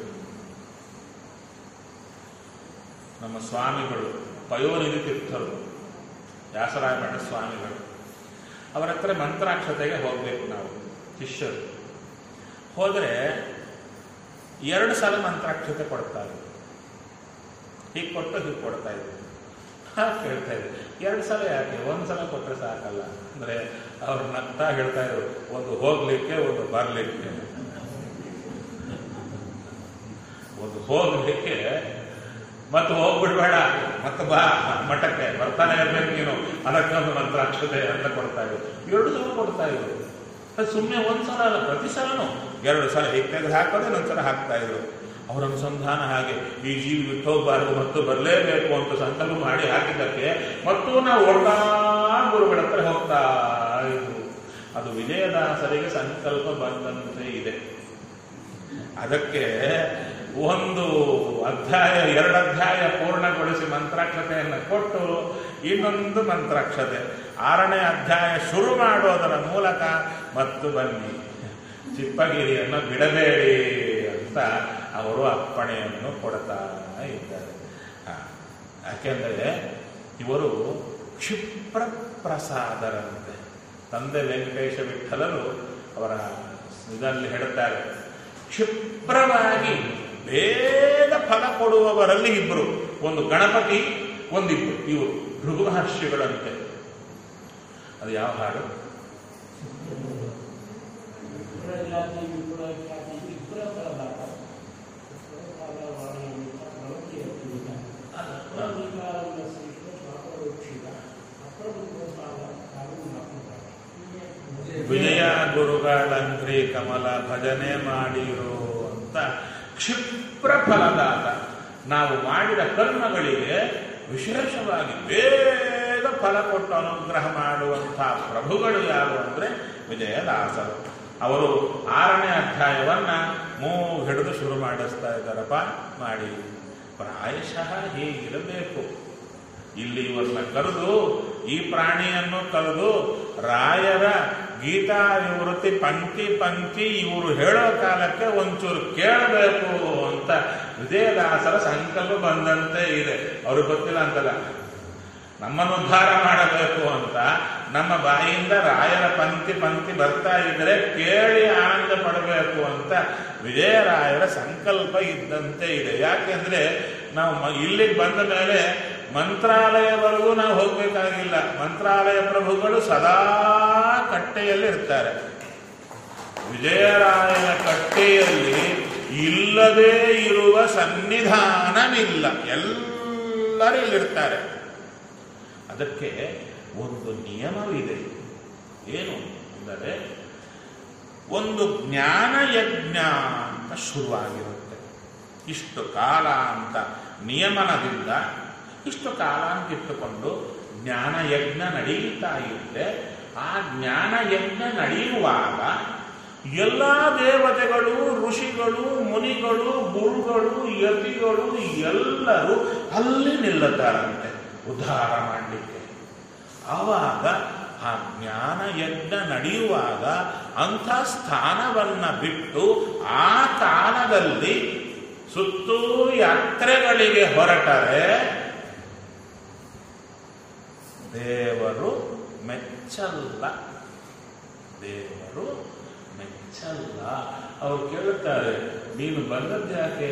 ನಮ್ಮ ಸ್ವಾಮಿಗಳು ಪಯೋನಿಧಿ ತೀರ್ಥರು ವ್ಯಾಸರಾಯ ಮಠ ಸ್ವಾಮಿಗಳು ಅವರ ಹತ್ರ ಮಂತ್ರಾಕ್ಷತೆಗೆ ಹೋಗ್ಬೇಕು ನಾವು ಶಿಷ್ಯರು ಹೋದರೆ ಎರಡು ಸಲ ಮಂತ್ರಾಕ್ಷತೆ ಕೊಡ್ತಾರೆ ಹೀಗೆ ಕೊಟ್ಟು ಹೀಗೆ ಕೊಡ್ತಾ ಇದ್ರು ಹಾಗೆ ಕೇಳ್ತಾ ಇದ್ರು ಎರಡು ಸಲ ಯಾಕೆ ಒಂದು ಸಲ ಕೊಟ್ಟರೆ ಸಾಕಲ್ಲ ಅಂದ್ರೆ ಅವ್ರು ನಗ್ತಾ ಹೇಳ್ತಾ ಇದ್ರು ಒಂದು ಹೋಗ್ಲಿಕ್ಕೆ ಒಂದು ಬರ್ಲಿಕ್ಕೆ ಒಂದು ಹೋಗ್ಲಿಕ್ಕೆ ಮತ್ತೆ ಹೋಗ್ಬಿಡ್ಬೇಡ ಮತ್ತೆ ಬಾ ಮಠಕ್ಕೆ ಬರ್ತಾನೆ ಇರ್ಬೇಕು ನೀನು ಅದಕ್ಕೊಂದು ಮಂತ್ರಾಕ್ಷತೆ ಅಂತ ಕೊಡ್ತಾ ಇದ್ರು ಎರಡು ಸಲ ಕೊಡ್ತಾ ಇದ್ರು ಅದು ಸುಮ್ಮನೆ ಒಂದ್ಸಲ ಅಲ್ಲ ಪ್ರತಿ ಸಲನು ಎರಡು ಸಲ ಹೀಗೆ ತೆಗೆದು ಹಾಕೋದು ಇನ್ನೊಂದ್ಸಲ ಹಾಕ್ತಾ ಇದ್ರು ಅವರ ಅನುಸಂಧಾನ ಹಾಗೆ ಈ ಜೀವಿ ಬಿಟ್ಟು ಹೋಗಬಾರ್ದು ಮತ್ತು ಬರಲೇಬೇಕು ಅಂತ ಸಂಕಲ್ಪ ಮಾಡಿ ಹಾಕಿದ್ದಕ್ಕೆ ಮತ್ತು ನಾವು ಓಡ್ತಾ ಗುರುಗಳ ಹತ್ರ ಹೋಗ್ತಾ ಇದ್ರು ಅದು ವಿಜಯದಾಸರಿಗೆ ಸಂಕಲ್ಪ ಬಂದಂತೆ ಇದೆ ಅದಕ್ಕೆ ಒಂದು ಅಧ್ಯಾಯ ಎರಡು ಅಧ್ಯಾಯ ಪೂರ್ಣಗೊಳಿಸಿ ಮಂತ್ರಾಕ್ಷತೆಯನ್ನು ಕೊಟ್ಟು ಇನ್ನೊಂದು ಮಂತ್ರಾಕ್ಷತೆ ಆರನೇ ಅಧ್ಯಾಯ ಶುರು ಮಾಡೋದರ ಮೂಲಕ ಮತ್ತು ಬನ್ನಿ ಚಿಪ್ಪಗಿರಿಯನ್ನು ಬಿಡಬೇಡಿ ಅಂತ ಅವರು ಅಪ್ಪಣೆಯನ್ನು ಕೊಡ್ತಾ ಇದ್ದಾರೆ ಹ. ಯಾಕೆಂದರೆ ಇವರು ಕ್ಷಿಪ್ರ ಪ್ರಸಾದರಂತೆ ತಂದೆ ವೆಂಕಟೇಶ ವಿಠಲರು ಅವರ ಇದರಲ್ಲಿ ಹೇಳುತ್ತಾರೆ ಕ್ಷಿಪ್ರವಾಗಿ ಬೇಗ ಫಲ ಕೊಡುವವರಲ್ಲಿ ಇಬ್ಬರು ಒಂದು ಗಣಪತಿ ಒಂದಿಬ್ಬರು ಇವರು ಭೃಗು ಮಹರ್ಷಿಗಳಂತೆ ಅದು ಯಾವ ಹಾಡು ವಿಜಯ ಗುರುಗಳಂಗ್ರಿ ಕಮಲ ಭಜನೆ ಮಾಡಿರೋ ಅಂತ ಕ್ಷಿಪ್ರ ಫಲದಾತ ನಾವು ಮಾಡಿದ ಕರ್ಮಗಳಿಗೆ ವಿಶೇಷವಾಗಿ ಬೇಗ ಫಲ ಕೊಟ್ಟು ಅನುಗ್ರಹ ಮಾಡುವಂತಹ ಪ್ರಭುಗಳು ಯಾರು ಅಂದ್ರೆ ವಿಜಯದಾಸರು ಅವರು ಆರನೇ ಅಧ್ಯಾಯವನ್ನ ಮೂಗು ಹಿಡಿದು ಶುರು ಮಾಡಿಸ್ತಾ ಇದ್ದಾರಪ್ಪ ಮಾಡಿ ಪ್ರಾಯಶಃ ಹೀಗಿರಬೇಕು ಇಲ್ಲಿ ಇವ್ರನ್ನ ಕರೆದು ಈ ಪ್ರಾಣಿಯನ್ನು ಕರೆದು ರಾಯರ ಗೀತಾ ನಿವೃತ್ತಿ ಪಂಕ್ತಿ ಪಂಕ್ತಿ ಇವರು ಹೇಳೋ ಕಾಲಕ್ಕೆ ಒಂಚೂರು ಕೇಳಬೇಕು ಅಂತ ವಿಜಯದಾಸರ ಸಂಕಲ್ಪ ಬಂದಂತೆ ಇದೆ ಅವ್ರಿಗೆ ಗೊತ್ತಿಲ್ಲ ಅಂತಲ್ಲ ನಮ್ಮನ್ನು ಉದ್ಧಾರ ಮಾಡಬೇಕು ಅಂತ ನಮ್ಮ ಬಾಯಿಯಿಂದ ರಾಯರ ಪಂಕ್ತಿ ಪಂಕ್ತಿ ಬರ್ತಾ ಇದ್ರೆ ಕೇಳಿ ಆನಂದ ಪಡಬೇಕು ಅಂತ ವಿಜಯರಾಯರ ಸಂಕಲ್ಪ ಇದ್ದಂತೆ ಇದೆ ಯಾಕೆಂದ್ರೆ ನಾವು ಮ- ಇಲ್ಲಿಗೆ ಬಂದ ಮೇಲೆ ಮಂತ್ರಾಲಯವರೆಗೂ ನಾವು ಹೋಗ್ಬೇಕಾಗಿಲ್ಲ ಮಂತ್ರಾಲಯ ಪ್ರಭುಗಳು ಸದಾ ಕಟ್ಟೆಯಲ್ಲಿ ಇರ್ತಾರೆ ವಿಜಯರಾಯನ ಕಟ್ಟೆಯಲ್ಲಿ ಇಲ್ಲದೇ ಇರುವ ಸನ್ನಿಧಾನವಿಲ್ಲ ಎಲ್ಲರೂ ಇಲ್ಲಿರ್ತಾರೆ ಅದಕ್ಕೆ ಒಂದು ನಿಯಮವಿದೆ ಏನು ಅಂದರೆ ಒಂದು ಜ್ಞಾನ ಯಜ್ಞ ಅಂತ ಶುರುವಾಗಿರುತ್ತೆ ಇಷ್ಟು ಕಾಲ ಅಂತ ನಿಯಮನದಿಂದ ಇಷ್ಟು ಕಾಲ ಅಂತ ಇಟ್ಟುಕೊಂಡು ಜ್ಞಾನ ಯಜ್ಞ ನಡೀತಾ ಇದ್ದೆ ಆ ಜ್ಞಾನ ಯಜ್ಞ ನಡೆಯುವಾಗ ಎಲ್ಲ ದೇವತೆಗಳು ಋಷಿಗಳು ಮುನಿಗಳು ಗುರುಗಳು ಯತಿಗಳು ಎಲ್ಲರೂ ಅಲ್ಲಿ ನಿಲ್ಲುತ್ತಾರಂತೆ ಉದ್ಧಾರ ಮಾಡಲಿಕ್ಕೆ ಆವಾಗ ಆ ಜ್ಞಾನ ಯಜ್ಞ ನಡೆಯುವಾಗ ಅಂಥ ಸ್ಥಾನವನ್ನ ಬಿಟ್ಟು ಆ ಕಾಲದಲ್ಲಿ ಸುತ್ತೂ ಯಾತ್ರೆಗಳಿಗೆ ಹೊರಟರೆ ದೇವರು ಮೆಚ್ಚಲ್ಲ ದೇವರು ಮೆಚ್ಚಲ್ಲ ಅವ್ರು ಕೇಳುತ್ತಾರೆ ನೀನು ಬಂದದ್ದು ಯಾಕೆ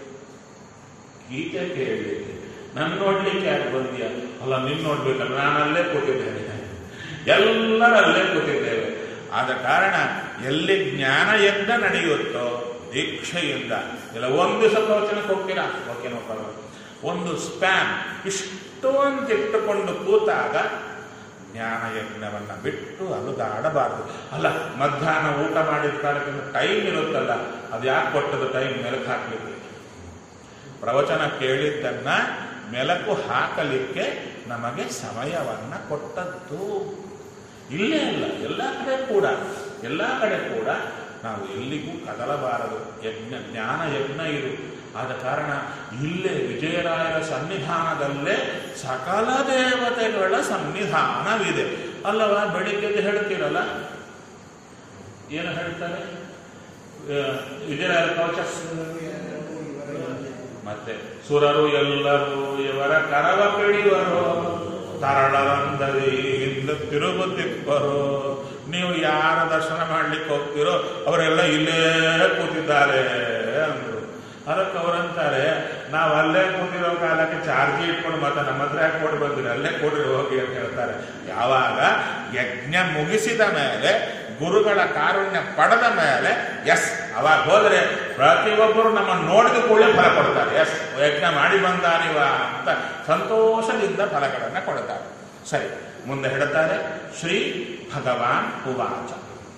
ಗೀತೆ ಕೇಳಲಿಕ್ಕೆ ನನ್ನ ನೋಡ್ಲಿಕ್ಕೆ ಯಾಕೆ ಬಂದ್ಯಾ ಅಲ್ಲ ನಿನ್ ನೋಡ್ಬೇಕಲ್ಲ ನಾನು ಅಲ್ಲೇ ಕೂತಿದ್ದೇನೆ ಎಲ್ಲರಲ್ಲೇ ಕೂತಿದ್ದೇವೆ ಆದ ಕಾರಣ ಎಲ್ಲಿ ಜ್ಞಾನ ಯಜ್ಞ ನಡೆಯುತ್ತೋ ದೀಕ್ಷೆಯಿಂದ ಇಲ್ಲ ಒಂದು ದಿವಸ ಪ್ರವಚನಕ್ಕೆ ಹೋಗ್ತೀರಾ ಓಕೆ ನೋ ಪ್ರಾಬ್ಲಮ್. ಒಂದು ಸ್ಪ್ಯಾನ್ ಇಷ್ಟು ಅಂತ ಇಟ್ಟುಕೊಂಡು ಕೂತಾಗ ಜ್ಞಾನ ಯಜ್ಞವನ್ನ ಬಿಟ್ಟು ಅಲುಗಾಡಬಾರದು ಅಲ್ಲ ಮಧ್ಯಾಹ್ನ ಊಟ ಮಾಡಿದ ಕಾಲಕ್ಕೆ ಟೈಮ್ ಇರುತ್ತಲ್ಲ ಅದು ಯಾಕೆ ಕೊಟ್ಟದು ಟೈಮ್ ಮೆಲುಕು ಹಾಕ್ಲಿಕ್ಕೆ ಪ್ರವಚನ ಕೇಳಿದ್ದನ್ನ ಮೆಲಕು ಹಾಕಲಿಕ್ಕೆ ನಮಗೆ ಸಮಯವನ್ನ ಕೊಟ್ಟದ್ದು ಇಲ್ಲೇ ಅಲ್ಲ ಎಲ್ಲ ಕಡೆ ಕೂಡ ಎಲ್ಲ ಕಡೆ ಕೂಡ ನಾವು ಎಲ್ಲಿಗೂ ಕದಲಬಾರದು ಯಜ್ಞ ಜ್ಞಾನ ಯಜ್ಞ ಇದು ಆದ ಕಾರಣ ಇಲ್ಲೇ ವಿಜಯರಾಯರ ಸನ್ನಿಧಾನದಲ್ಲೇ ಸಕಲ ದೇವತೆಗಳ ಸನ್ನಿಧಾನವಿದೆ ಅಲ್ಲವ ಬೆಳಿಗ್ಗೆ ಹೇಳ್ತೀರಲ್ಲ ಏನು ಹೇಳ್ತಾರೆ ಆ, ವಿಜಯರಾಯರ ಕವಚ ಮತ್ತೆ ಸುರರು ಎಲ್ಲರೂ ಇವರ ಕರವ ಪಿಡಿವರು ತರಳರಂದರಿ ಹಿಂದೆ ತಿರುಗುತ್ತಿಬ್ಬರು ನೀವು ಯಾರ ದರ್ಶನ ಮಾಡ್ಲಿಕ್ಕೆ ಹೋಗ್ತೀರೋ ಅವರೆಲ್ಲ ಇಲ್ಲೇ ಕೂತಿದ್ದಾರೆ ಅಂದ್ರು ಅದಕ್ಕೆ ಅವರಂತಾರೆ ನಾವು ಅಲ್ಲೇ ಕೂತಿರೋ ಕಾಲಕ್ಕೆ ಚಾರ್ಜಿ ಇಟ್ಕೊಂಡು ಮತ್ತೆ ನಮ್ಮ ಹತ್ರ ಯಾಕೆ ಕೊಟ್ಟು ಬಂದಿರಿ ಅಲ್ಲೇ ಕೊಡ್ರಿ ಹೋಗಿ ಅಂತ ಹೇಳ್ತಾರೆ ಯಾವಾಗ ಯಜ್ಞ ಮುಗಿಸಿದ ಮೇಲೆ ಗುರುಗಳ ಕಾರುಣ್ಯ ಪಡೆದ ಮೇಲೆ ಎಸ್ ಅವಾಗ ಹೋದ್ರೆ ಪ್ರತಿಯೊಬ್ಬರು ನಮ್ಮನ್ನು ನೋಡಿದ ಕೂಡಲೇ ಫಲ ಕೊಡ್ತಾರೆ ಎಸ್ ಯಜ್ಞ ಮಾಡಿ ಬಂದಾನಿವ ಅಂತ ಸಂತೋಷದಿಂದ ಫಲಗಳನ್ನು ಕೊಡ್ತಾರೆ ಸರಿ ಮುಂದೆ ಹೇಳುತ್ತಾರೆ ಶ್ರೀ ಭಗವಾನ್ ಉವಾಚ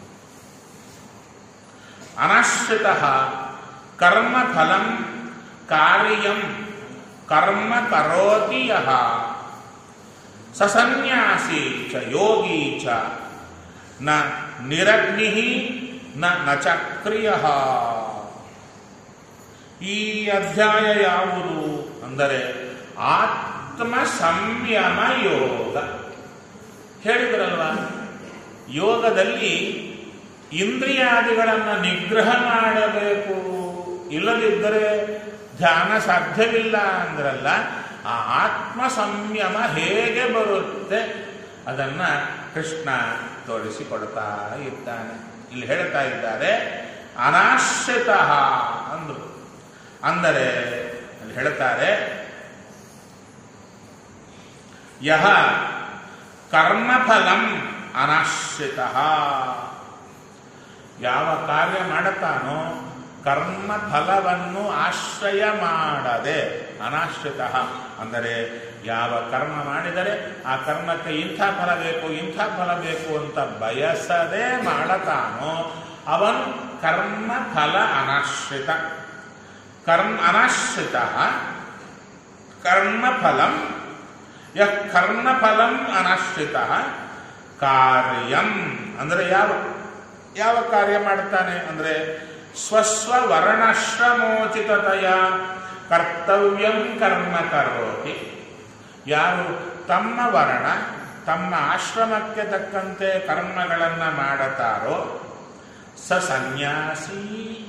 ಅನಾಶ್ರಿತ ಕರ್ಮ ಫಲಂ ಕಾರ್ಯಂ ಕರ್ಮ ಕರೋತಿ ಯಃ ಸಸನ್ಯಾಸಿ ಚ ಯೋಗಿ ಚ ನ ನಿರಗ್ನಿ ನ ನ ಚಕ್ರಿಯ ಈ ಅಧ್ಯಾಯ ಯಾವುದು ಅಂದರೆ ಆತ್ಮ ಸಂಯಮ ಯೋಗ ಹೇಳಿದ್ರಲ್ವಾ ಯೋಗದಲ್ಲಿ ಇಂದ್ರಿಯಾದಿಗಳನ್ನು ನಿಗ್ರಹ ಮಾಡಬೇಕು ಇಲ್ಲದಿದ್ದರೆ ಧ್ಯಾನ ಸಾಧ್ಯವಿಲ್ಲ ಅಂದ್ರಲ್ಲ ಆ ಆತ್ಮ ಸಂಯಮ ಹೇಗೆ ಬರುತ್ತೆ ಅದನ್ನ ಕೃಷ್ಣ ತೋರಿಸಿಕೊಡ್ತಾ ಇದ್ದಾನೆ ಇಲ್ಲಿ ಹೇಳ್ತಾ ಇದ್ದಾರೆ ಅನಾಶ್ರಿತ ಅಂದ್ರು ಅಂದರೆ ಅಲ್ಲಿ ಹೇಳ್ತಾರೆ ಯಹ ಕರ್ಮಫಲಂ ಅನಾಶ್ರಿತ ಯಾವ ಕಾರ್ಯ ಮಾಡುತ್ತಾನೋ ಕರ್ಮ ಫಲವನ್ನು ಆಶ್ರಯ ಮಾಡದೆ ಅನಾಶ್ರಿತ ಅಂದರೆ ಯಾವ ಕರ್ಮ ಮಾಡಿದರೆ ಆ ಕರ್ಮಕ್ಕೆ ಇಂಥ ಫಲ ಬೇಕು ಇಂಥ ಫಲ ಬೇಕು ಅಂತ ಬಯಸದೆ ಮಾಡತಾನೋ ಅವನು ಕರ್ಮ ಫಲ ಅನಾಶ್ರಿತ ಕರ್ಮ ಅನಾಶ್ರಿತ ಕರ್ಮಫಲಂ ಯಃ ಕರ್ಮಫಲಂ ಅನಾಶ್ರಿತ ಕಾರ್ಯಂ ಅಂದರೆ ಯಾವ ಯಾವ ಕಾರ್ಯ ಮಾಡ್ತಾನೆ ಅಂದರೆ ಸ್ವಸ್ವ ವರ್ಣಾಶ್ರಮೋಚಿತತೆಯ ಕರ್ತವ್ಯಂ ಕರ್ಮ ಕರೋತಿ ಯಾರು ತಮ್ಮ ವರ್ಣ ತಮ್ಮ ಆಶ್ರಮಕ್ಕೆ ತಕ್ಕಂತೆ ಕರ್ಮಗಳನ್ನು ಮಾಡುತ್ತಾರೋ ಸ ಸನ್ಯಾಸಿ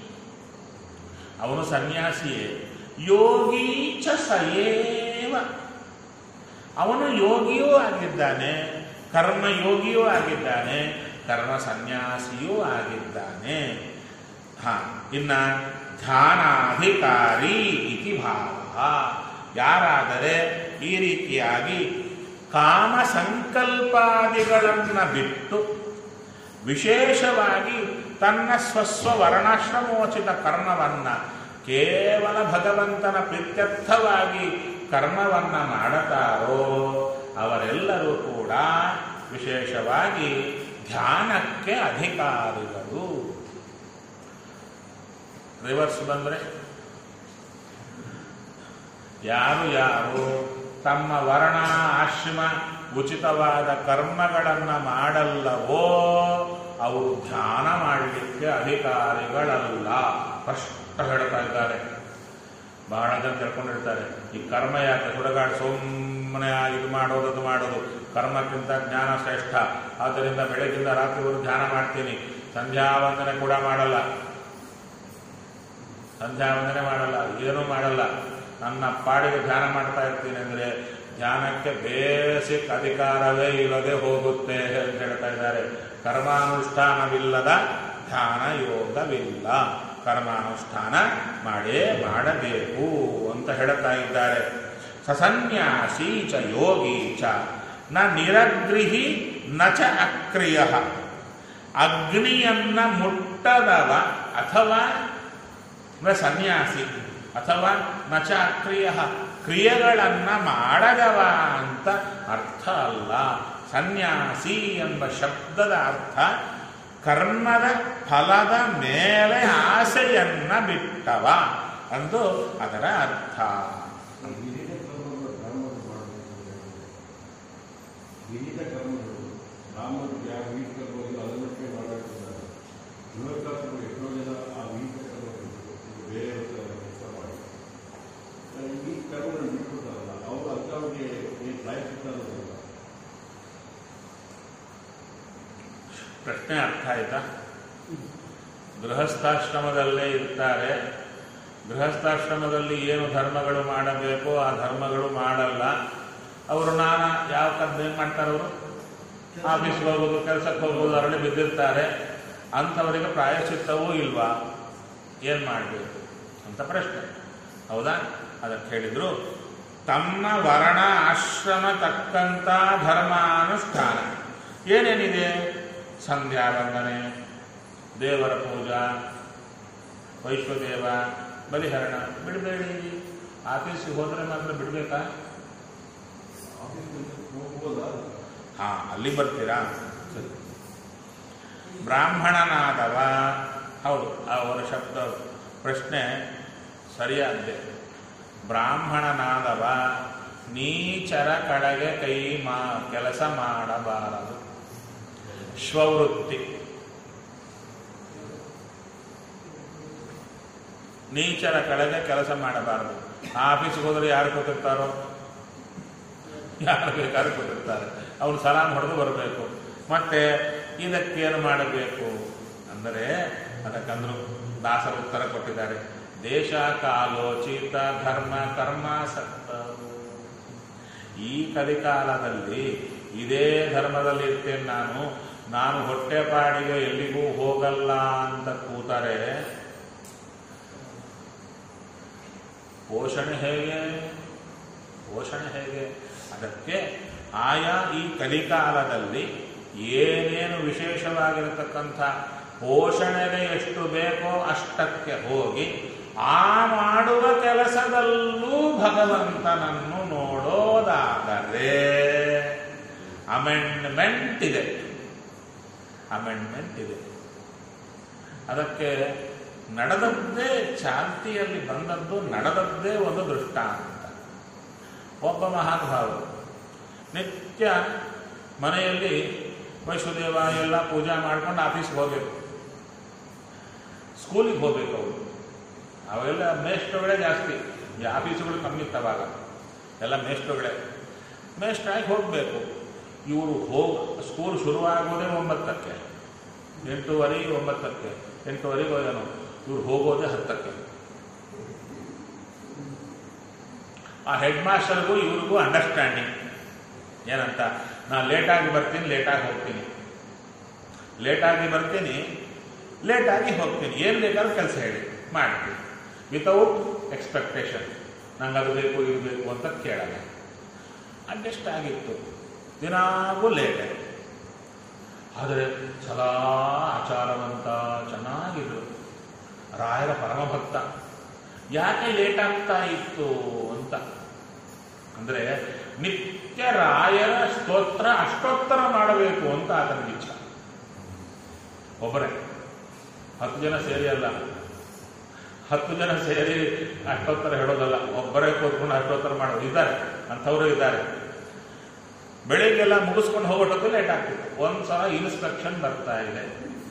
ಅವನು ಸನ್ಯಾಸಿಯೇ ಯೋಗಿ ಚ ಸಯೇವ ಅವನು ಯೋಗಿಯೂ ಆಗಿದ್ದಾನೆ ಕರ್ಮಯೋಗಿಯೂ ಆಗಿದ್ದಾನೆ ಕರ್ಮ ಸನ್ಯಾಸಿಯೂ ಆಗಿದ್ದಾನೆ ಹ ಇನ್ನ ಧ್ಯಾನಾಧಿಕಾರಿ ಇತಿ ಭಾವ ಯಾರಾದರೆ ಈ ರೀತಿಯಾಗಿ ಕಾಮ ಸಂಕಲ್ಪಾದಿಗಳನ್ನು ಬಿಟ್ಟು ವಿಶೇಷವಾಗಿ ತನ್ನ ಸ್ವಸ್ವ ವರ್ಣಾಶ್ರಮೋಚಿತ ಕರ್ಮವನ್ನ ಕೇವಲ ಭಗವಂತನ ಪ್ರೀತ್ಯರ್ಥವಾಗಿ ಕರ್ಮವನ್ನ ಮಾಡುತ್ತಾರೋ ಅವರೆಲ್ಲರೂ ಕೂಡ ವಿಶೇಷವಾಗಿ ಧ್ಯಾನಕ್ಕೆ ಅಧಿಕಾರಿಗಳು ರಿವರ್ಸ್ ಬಂದ್ರೆ ಯಾರು ಯಾರು ತಮ್ಮ ವರ್ಣ ಆಶ್ರಮ ಉಚಿತವಾದ ಕರ್ಮಗಳನ್ನು ಮಾಡಲ್ಲವೋ ಅವರು ಧ್ಯಾನ ಮಾಡಲಿಕ್ಕೆ ಅಧಿಕಾರಿಗಳಲ್ಲ ಸ್ಪಷ್ಟ ಹೇಳ್ತಾ ಇದ್ದಾರೆ ಬಹಳ ಜನ ತಿಳ್ಕೊಂಡಿರ್ತಾರೆ ಈ ಕರ್ಮ ಯಾಕೆ ಸುಡಗಾಡು ಸುಮ್ಮನೆ ಇದು ಮಾಡೋದು ಅದು ಮಾಡೋದು ಕರ್ಮಕ್ಕಿಂತ ಜ್ಞಾನ ಶ್ರೇಷ್ಠ ಆದ್ದರಿಂದ ಬೆಳಗಿಂದ ರಾತ್ರಿವರೆಗೂ ಧ್ಯಾನ ಮಾಡ್ತೀನಿ ಸಂಧ್ಯಾ ವಂದನೆ ಕೂಡ ಮಾಡಲ್ಲ ಸಂಧ್ಯಾ ವಂದನೆ ಮಾಡಲ್ಲ ಏನೂ ಮಾಡಲ್ಲ ನನ್ನ ಪಾಡಿಗೆ ಧ್ಯಾನ ಮಾಡ್ತಾ ಇರ್ತೀನಿ ಅಂದರೆ ಧ್ಯಾನಕ್ಕೆ ಬೇಸಿಕ್ ಅಧಿಕಾರವೇ ಇಲ್ಲದೆ ಹೋಗುತ್ತೆ ಅಂತ ಹೇಳ್ತಾ ಇದ್ದಾರೆ ಕರ್ಮಾನುಷ್ಠಾನವಿಲ್ಲದ ಧ್ಯಾನ ಯೋಗವಿಲ್ಲ ಕರ್ಮಾನುಷ್ಠಾನ ಮಾಡೇ ಮಾಡಬೇಕು ಅಂತ ಹೇಳ್ತಾ ಇದ್ದಾರೆ ಸಸನ್ಯಾಸಿ ಚ ಯೋಗಿ ಚ ನ ನಿರಗೃಹಿ ನ ಚ ಅಕ್ರಿಯ ಅಗ್ನಿಯನ್ನ ಮುಟ್ಟದವ ಅಥವಾ ಅಂದ್ರೆ ಸನ್ಯಾಸಿ ಅಥವಾ ನಚ ಅಕ್ರಿಯ ಕ್ರಿಯೆಗಳನ್ನ ಮಾಡದವ ಅಂತ ಅರ್ಥ ಅಲ್ಲ ಸನ್ಯಾಸಿ ಎಂಬ ಶಬ್ದದ ಅರ್ಥ ಕರ್ಮದ ಫಲದ ಮೇಲೆ ಆಸೆಯನ್ನ ಬಿಟ್ಟವ ಅಂದು ಅದರ ಅರ್ಥ ವಿವಿಧ ಕರ್ಮಗಳು ಬ್ರಾಹ್ಮಣರು ಮಾಡಬೇಕು ವಿವಿಧ ಕರ್ಮಗಳು ಬ್ರಾಹ್ಮಣರು ಯಾವ ವಿವಿಧ ಕರ್ಮಗಳು ಅದನ್ನಷ್ಟೇ ಮಾಡಬೇಕಿದ್ದಾರೆ ಗೃಹಸ್ಥರು ಎಷ್ಟೋ ಜನ ಆ ವಿವಿಧ ಕರ್ಮಗಳು ಬೇರೆ ಕೆಲಸ ಮಾಡಿ ಈ ಕರ್ಮಗಳನ್ನು ಬಿಟ್ಬಿಡ್ತಾರಲ್ಲ ಅವರು ಅಂಥವ್ರಿಗೆ ಏನು ಪ್ರಾಯಶ್ಚಿತ್ತ ಅನ್ನೋದಿಲ್ಲ ಪ್ರಶ್ನೆ ಅರ್ಥ ಆಯ್ತಾ ಗೃಹಸ್ಥಾಶ್ರಮದಲ್ಲೇ ಇರ್ತಾರೆ ಗೃಹಸ್ಥಾಶ್ರಮದಲ್ಲಿ ಏನು ಧರ್ಮಗಳು ಮಾಡಬೇಕೋ ಆ ಧರ್ಮಗಳು ಮಾಡಲ್ಲ ಅವರು ನಾನಾ ಯಾವ ಕದ್ದು ಏನು ಮಾಡ್ತಾರೆ ಅವರು ಆಫೀಸ್ಗೆ ಹೋಗೋದು ಕೆಲಸಕ್ಕೆ ಹೋಗೋದು ಅರಳಿ ಬಿದ್ದಿರ್ತಾರೆ ಅಂಥವರಿಗೆ ಪ್ರಾಯಶ್ಚಿತ್ತವೂ ಇಲ್ವಾ ಏನು ಮಾಡಬೇಕು ಅಂತ ಪ್ರಶ್ನೆ ಹೌದಾ ಅದಕ್ಕೆ ಹೇಳಿದ್ರು ತಮ್ಮ ವರ್ಣ ಆಶ್ರಮ ತಕ್ಕಂಥ ಧರ್ಮಾನುಷ್ಠಾನ ಏನೇನಿದೆ ಸಂಧ್ಯಾ ವಂದನೆ ದೇವರ ಪೂಜಾ ವೈಶ್ವದೇವ ಬಲಿಹರಣ ಬಿಡಬೇಡಿ ಆಫೀಸಿಗೆ ಹೋದ್ರೆ ಮಾತ್ರ ಬಿಡಬೇಕಾ ಆಫೀಸ್ಗೆ ಹೋಗ್ಬೋದಾ ಹಾ ಅಲ್ಲಿ ಬರ್ತೀರಾ ಸರಿ. ಬ್ರಾಹ್ಮಣನಾದವ ಹೌದು ಅವರ ಶಬ್ದ ಪ್ರಶ್ನೆ ಸರಿಯಾದ್ದೆ ಬ್ರಾಹ್ಮಣನಾದವ ನೀಚರ ಕಡೆಗೆ ಕೈ ಮಾ ಕೆಲಸ ಮಾಡಬಾರದು ಶ್ವವೃತ್ತಿ ನೀಚರ ಕಡೆಗೆ ಕೆಲಸ ಮಾಡಬಾರದು ಆಫೀಸ್ಗೆ ಹೋದ್ರೆ ಯಾರು ಕೂತಿರ್ತಾರೋ ಯಾರು ಬೇಕಾದ್ರೂ ಕೂತಿರ್ತಾರೆ ಅವ್ರು ಸಲಾಮ್ ಹೊಡೆದು ಬರಬೇಕು ಮತ್ತೆ ಇದಕ್ಕೇನು ಮಾಡಬೇಕು ಅಂದರೆ ಅದಕ್ಕಂದ್ರು ದಾಸರು ಉತ್ತರ ಕೊಟ್ಟಿದ್ದಾರೆ ದೇಶ ಕಾಲೋಚಿತ ಧರ್ಮ ಕರ್ಮಾಸಕ್ತ ಈ ಕಲಿಕಾಲದಲ್ಲಿ ಇದೇ ಧರ್ಮದಲ್ಲಿ ಇರ್ತೇನೆ ನಾನು ನಾನು ಹೊಟ್ಟೆಪಾಡಿಗೆ ಎಲ್ಲಿಗೂ ಹೋಗಲ್ಲ ಅಂತ ಕೂತರೆ ಪೋಷಣೆ ಹೇಗೆ ಪೋಷಣೆ ಹೇಗೆ ಅದಕ್ಕೆ ಆಯಾ ಈ ಕಲಿಕಾಲದಲ್ಲಿ ಏನೇನು ವಿಶೇಷವಾಗಿರತಕ್ಕಂಥ ಪೋಷಣೆಗೆ ಎಷ್ಟು ಬೇಕೋ ಅಷ್ಟಕ್ಕೆ ಹೋಗಿ ಆ ಮಾಡುವ ಕೆಲಸದಲ್ಲೂ ಭಗವಂತನನ್ನು ನೋಡೋದಾದರೆ ಅಮೆಂಡ್ಮೆಂಟ್ ಇದೆ ಅಮೆಂಡ್ಮೆಂಟ್ ಇದೆ ಅದಕ್ಕೆ ನಡೆದದ್ದೇ ಚಾಲ್ತಿಯಲ್ಲಿ ಬಂದದ್ದು ನಡೆದದ್ದೇ ಒಂದು ದೃಷ್ಟಾಂತ ಒಬ್ಬ ಮಹಾನುಭಾವರು ನಿತ್ಯ ಮನೆಯಲ್ಲಿ ವೈಶ್ವದೇವ ಎಲ್ಲ ಪೂಜಾ ಮಾಡ್ಕೊಂಡು ಆಫೀಸ್ಗೆ ಹೋಗ್ಬೇಕು ಸ್ಕೂಲಿಗೆ ಹೋಗ್ಬೇಕು ಅವರು ಅವೆಲ್ಲ ಮೇಷ್ಟ್ರುಗಳೇ ಜಾಸ್ತಿ ಈ ಆಫೀಸುಗಳು ಕಮ್ಮಿ ಇತ್ತವಾಗ ಎಲ್ಲ ಮೇಷ್ಟ್ರುಗಳೇ ಮೇಷ್ಟ್ರಾಗಿ ಹೋಗಬೇಕು ಇವರು ಹೋಗ್ ಸ್ಕೂಲ್ ಶುರುವಾಗೋದೇ ಒಂಬತ್ತಕ್ಕೆ ಎಂಟೂವರೆ ಒಂಬತ್ತಕ್ಕೆ ಎಂಟೂವರೆಗೆ ಹೋಗೋನು ಇವ್ರು ಹೋಗೋದೇ ಹತ್ತಕ್ಕೆ ಆ ಹೆಡ್ ಮಾಸ್ಟರ್ಗೂ ಇವ್ರಿಗೂ ಅಂಡರ್ಸ್ಟ್ಯಾಂಡಿಂಗ್ ಏನಂತ ನಾನು ಲೇಟಾಗಿ ಬರ್ತೀನಿ ಲೇಟಾಗಿ ಹೋಗ್ತೀನಿ ಲೇಟಾಗಿ ಬರ್ತೀನಿ ಲೇಟಾಗಿ ಹೋಗ್ತೀನಿ ಏನು ಬೇಕಾದ್ರೂ ಕೆಲಸ ಹೇಳಿ ಮಾಡ್ತೀನಿ ವಿತೌಟ್ ಎಕ್ಸ್ಪೆಕ್ಟೇಷನ್ ನಂಗೆ ಅದು ಬೇಕು ಇದು ಬೇಕು ಅಂತ ಕೇಳಲ್ಲ ಅಡ್ಜಸ್ಟ್ ಆಗಿತ್ತು ದಿನಾಗೂ ಲೇಟೆ ಆದರೆ ಸದಾ ಆಚಾರವಂತ ಚೆನ್ನಾಗಿದ್ರು ರಾಯರ ಪರಮಭಕ್ತ ಯಾಕೆ ಲೇಟ್ ಆಗ್ತಾ ಇತ್ತು ಅಂತ ಅಂದ್ರೆ ನಿತ್ಯ ರಾಯರ ಸ್ತೋತ್ರ ಅಷ್ಟೋತ್ತರ ಮಾಡಬೇಕು ಅಂತ ಆತನಿಗೆ ಇಚ್ಛ ಒಬ್ಬರೇ ಹತ್ತು ಜನ ಸೇರಿ ಅಲ್ಲ ಹತ್ತು ಜನ ಸೇರಿ ಅಷ್ಟೋತ್ತರ ಹೇಳೋದಲ್ಲ ಒಬ್ಬರೇ ಕೂತ್ಕೊಂಡು ಅಷ್ಟೋತ್ತರ ಮಾಡೋದು ಇದ್ದಾರೆ ಅಂಥವರು ಇದ್ದಾರೆ ಬೆಳಿಗ್ಗೆಲ್ಲ ಮುಗಿಸ್ಕೊಂಡು ಹೋಗೋಟಕ್ಕೂ ಲೇಟ್ ಆಗ್ತಿತ್ತು ಒಂದ್ಸಲ ಇನ್ಸ್ಪೆಕ್ಷನ್ ಬರ್ತಾ ಇದೆ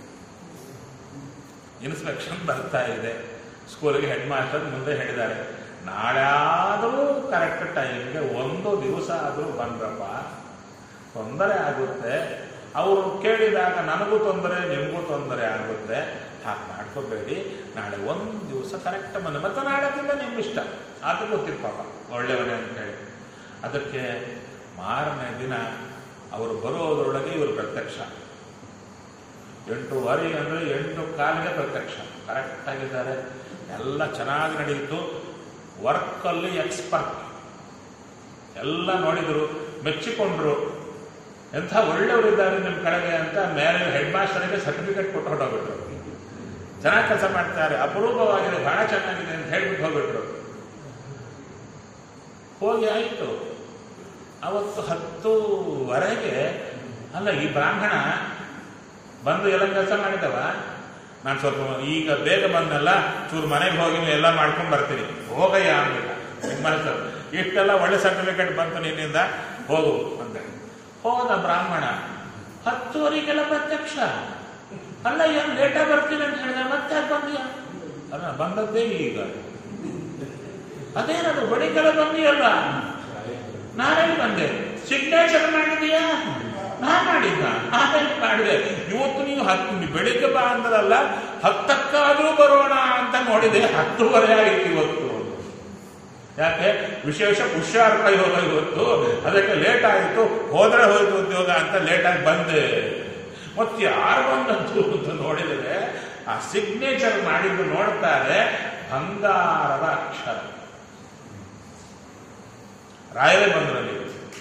ಇನ್ಸ್ಪೆಕ್ಷನ್ ಬರ್ತಾ ಇದೆ ಸ್ಕೂಲಿಗೆ ಹೆಡ್ ಮಾಸ್ಟರ್ ಮುಂದೆ ಹೇಳಿದ್ದಾರೆ ನಾಳೆ ಆದರೂ ಕರೆಕ್ಟ್ ಟೈಮ್ಗೆ ಒಂದು ದಿವಸ ಆದರೂ ಬಂದ್ರಪ್ಪ ತೊಂದರೆ ಆಗುತ್ತೆ ಅವರು ಕೇಳಿದಾಗ ನನಗೂ ತೊಂದರೆ ನಿಮಗೂ ತೊಂದರೆ ಆಗುತ್ತೆ ಹಾಗೆ ಮಾಡ್ಕೋಬೇಡಿ ನಾಳೆ ಒಂದು ದಿವಸ ಕರೆಕ್ಟ್ ಬಂದ ಮತ್ತೆ ನಾಳೆದಿಂದ ನಿಮ್ಮ ಇಷ್ಟ ಅದು ಗೊತ್ತಿತ್ತು ಪಾಪ ಒಳ್ಳೆಯವನೇ ಅಂತ ಹೇಳಿ ಅದಕ್ಕೆ ಮಾರನೇ ದಿನ ಅವರು ಬರೋದ್ರೊಳಗೆ ಇವರು ಪ್ರತ್ಯಕ್ಷ ಎಂಟೂವರೆ ಅಂದರೆ ಎಂಟು ಕಾಲಿಗೆ ಪ್ರತ್ಯಕ್ಷ ಕರೆಕ್ಟ್ ಆಗಿದ್ದಾರೆ ಎಲ್ಲ ಚೆನ್ನಾಗಿ ನಡೆಯಿತು ವರ್ಕಲ್ಲಿ ಎಕ್ಸ್ಪರ್ಟ್ ಎಲ್ಲ ನೋಡಿದರು ಮೆಚ್ಚಿಕೊಂಡ್ರು ಎಂಥ ಒಳ್ಳೆಯವರಿದ್ದಾರೆ ನಿಮ್ಮ ಕಡೆಗೆ ಅಂತ ಮೇಲೆ ಹೆಡ್ ಮಾಸ್ಟರ್ಗೆ ಸರ್ಟಿಫಿಕೇಟ್ ಕೊಟ್ಟು ಹೊರಟೋಗ್ಬಿಟ್ರು ಚೆನ್ನಾಗಿ ಕೆಲಸ ಮಾಡ್ತಾರೆ ಅಪರೂಪವಾಗಿದೆ ಬಹಳ ಚೆನ್ನಾಗಿದೆ ಅಂತ ಹೇಳ್ಬಿಟ್ಟು ಹೋಗ್ಬಿಟ್ರು ಹೋಗಿ ಆಯಿತು ಅವತ್ತು ಹತ್ತುವರೆಗೆ ಅಲ್ಲ ಈ ಬ್ರಾಹ್ಮಣ ಬಂದು ಎಲ್ಲ ಕೆಲಸ ಮಾಡಿದವ ನಾನು ಸ್ವಲ್ಪ ಈಗ ಬೇಗ ಬಂದಲ್ಲ ಚೂರು ಮನೆಗೆ ಹೋಗಿ ಎಲ್ಲ ಮಾಡ್ಕೊಂಡು ಬರ್ತೀನಿ ಹೋಗಯ್ಯ ಅಂದಿಲ್ಲ ನಿಮ್ಮ ಇಷ್ಟೆಲ್ಲ ಒಳ್ಳೆ ಸರ್ಟಿಫಿಕೇಟ್ ಬಂತು ನಿನ್ನಿಂದ ಹೋಗು ಅಂತ ಹೋದ ಬ್ರಾಹ್ಮಣ ಹತ್ತುವರೆಗೆಲ್ಲ ಪ್ರತ್ಯಕ್ಷ ಅಲ್ಲ ಏನು ಲೇಟಾಗಿ ಬರ್ತೀನಿ ಅಂತ ಹೇಳಿದೆ ಮತ್ತೆ ಯಾಕೆ ಬಂದಿಯ ಅಲ್ಲ ಬಂದದ್ದೇ ಈಗ ಅದೇನದು ಬೆಳಿಗ್ಗೆಲ್ಲ ಬಂದಿಯಲ್ಲ ನಾನೇ ಬಂದೆ ಸಿಗ್ನೇಚರ್ ಮಾಡಿದೀಯಾ ನಾ ಮಾಡಿದ್ದ ಆಮೇಲೆ ಮಾಡಿದೆ ಇವತ್ತು ನೀವು ಹತ್ತು ಬೆಳಿಗ್ಗೆ ಬಾ ಅಂದ್ರಲ್ಲ ಹತ್ತಕ್ಕಾದ್ರೂ ಬರೋಣ ಅಂತ ನೋಡಿದೆ ಹತ್ತುವರೆ ಆಯಿತು ಇವತ್ತು ಯಾಕೆ ವಿಶೇಷ ಪುಷ್ಯಾರ್ಥ ಯೋಗ ಇವತ್ತು ಅದಕ್ಕೆ ಲೇಟ್ ಆಯಿತು ಹೋದ್ರೆ ಹೋಯ್ತು ಉದ್ಯೋಗ ಅಂತ ಲೇಟಾಗಿ ಬಂದೆ ಮತ್ತೆ ಯಾರು ಬಂದದ್ದು ಅಂತ ನೋಡಿದರೆ ಆ ಸಿಗ್ನೇಚರ್ ಮಾಡಿದ್ದು ನೋಡ್ತಾರೆ ಬಂಗಾರದ ಅಕ್ಷರ ರಾಯರೇ ಬಂದ್ರಲ್ಲಿ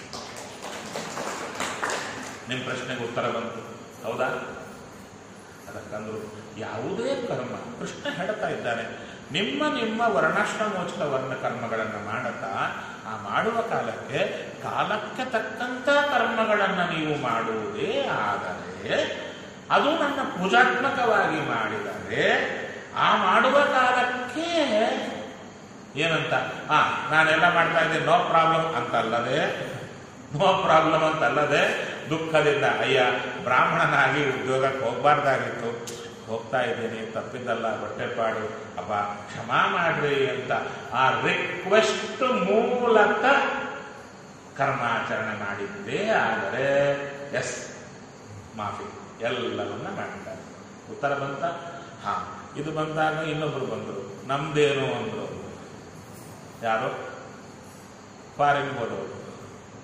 ನಿಮ್ಮ ಪ್ರಶ್ನೆಗೆ ಉತ್ತರ ಬಂತು ಹೌದಾ ಅದಕ್ಕಂದ್ರು ಯಾವುದೇ ಕರ್ಮ ಕೃಷ್ಣ ಹೇಳ್ತಾ ಇದ್ದಾನೆ ನಿಮ್ಮ ನಿಮ್ಮ ವರ್ಣಾಶ್ರಮೋಚಿತ ವರ್ಣ ಕರ್ಮಗಳನ್ನು ಮಾಡುತ್ತಾ ಆ ಮಾಡುವ ಕಾಲಕ್ಕೆ ಕಾಲಕ್ಕೆ ತಕ್ಕಂತ ಕರ್ಮಗಳನ್ನು ನೀವು ಮಾಡುವುದೇ ಆದರೆ ಅದು ನನ್ನ ಪೂಜಾತ್ಮಕವಾಗಿ ಮಾಡಿದರೆ ಆ ಮಾಡುವ ಕಾಲಕ್ಕೆ ಏನಂತ ಆ ನಾನೆಲ್ಲ ಮಾಡ್ತಾ ಇದ್ದೀನಿ ನೋ ಪ್ರಾಬ್ಲಮ್ ಅಂತಲ್ಲದೆ ನೋ ಪ್ರಾಬ್ಲಮ್ ಅಂತಲ್ಲದೆ ದುಃಖದಿಂದ ಅಯ್ಯ ಬ್ರಾಹ್ಮಣನಾಗಿ ಉದ್ಯೋಗಕ್ಕೆ ಹೋಗ್ಬಾರ್ದಾಗಿತ್ತು ಹೋಗ್ತಾ ಇದ್ದೀನಿ ತಪ್ಪಿದ್ದಲ್ಲ ಹೊಟ್ಟೆಪಾಡು ಅಪ್ಪ ಕ್ಷಮಾ ಮಾಡ್ರಿ ಅಂತ ಆ ರಿಕ್ವೆಸ್ಟ್ ಮೂಲಕ ಕರ್ಮಾಚರಣೆ ಮಾಡಿದ್ದೇ ಆದರೆ ಎಸ್ ಮಾಫಿ ಎಲ್ಲವನ್ನ ಮಾಡಿದ್ದಾರೆ ಉತ್ತರ ಬಂತ ಹಾ ಇದು ಬಂದಾಗ ಇನ್ನೊಬ್ರು ಬಂದರು ನಮ್ದೇನು ಅಂದ್ರು ಯಾರು ಫಾರಿನ್ ಹೋದವರು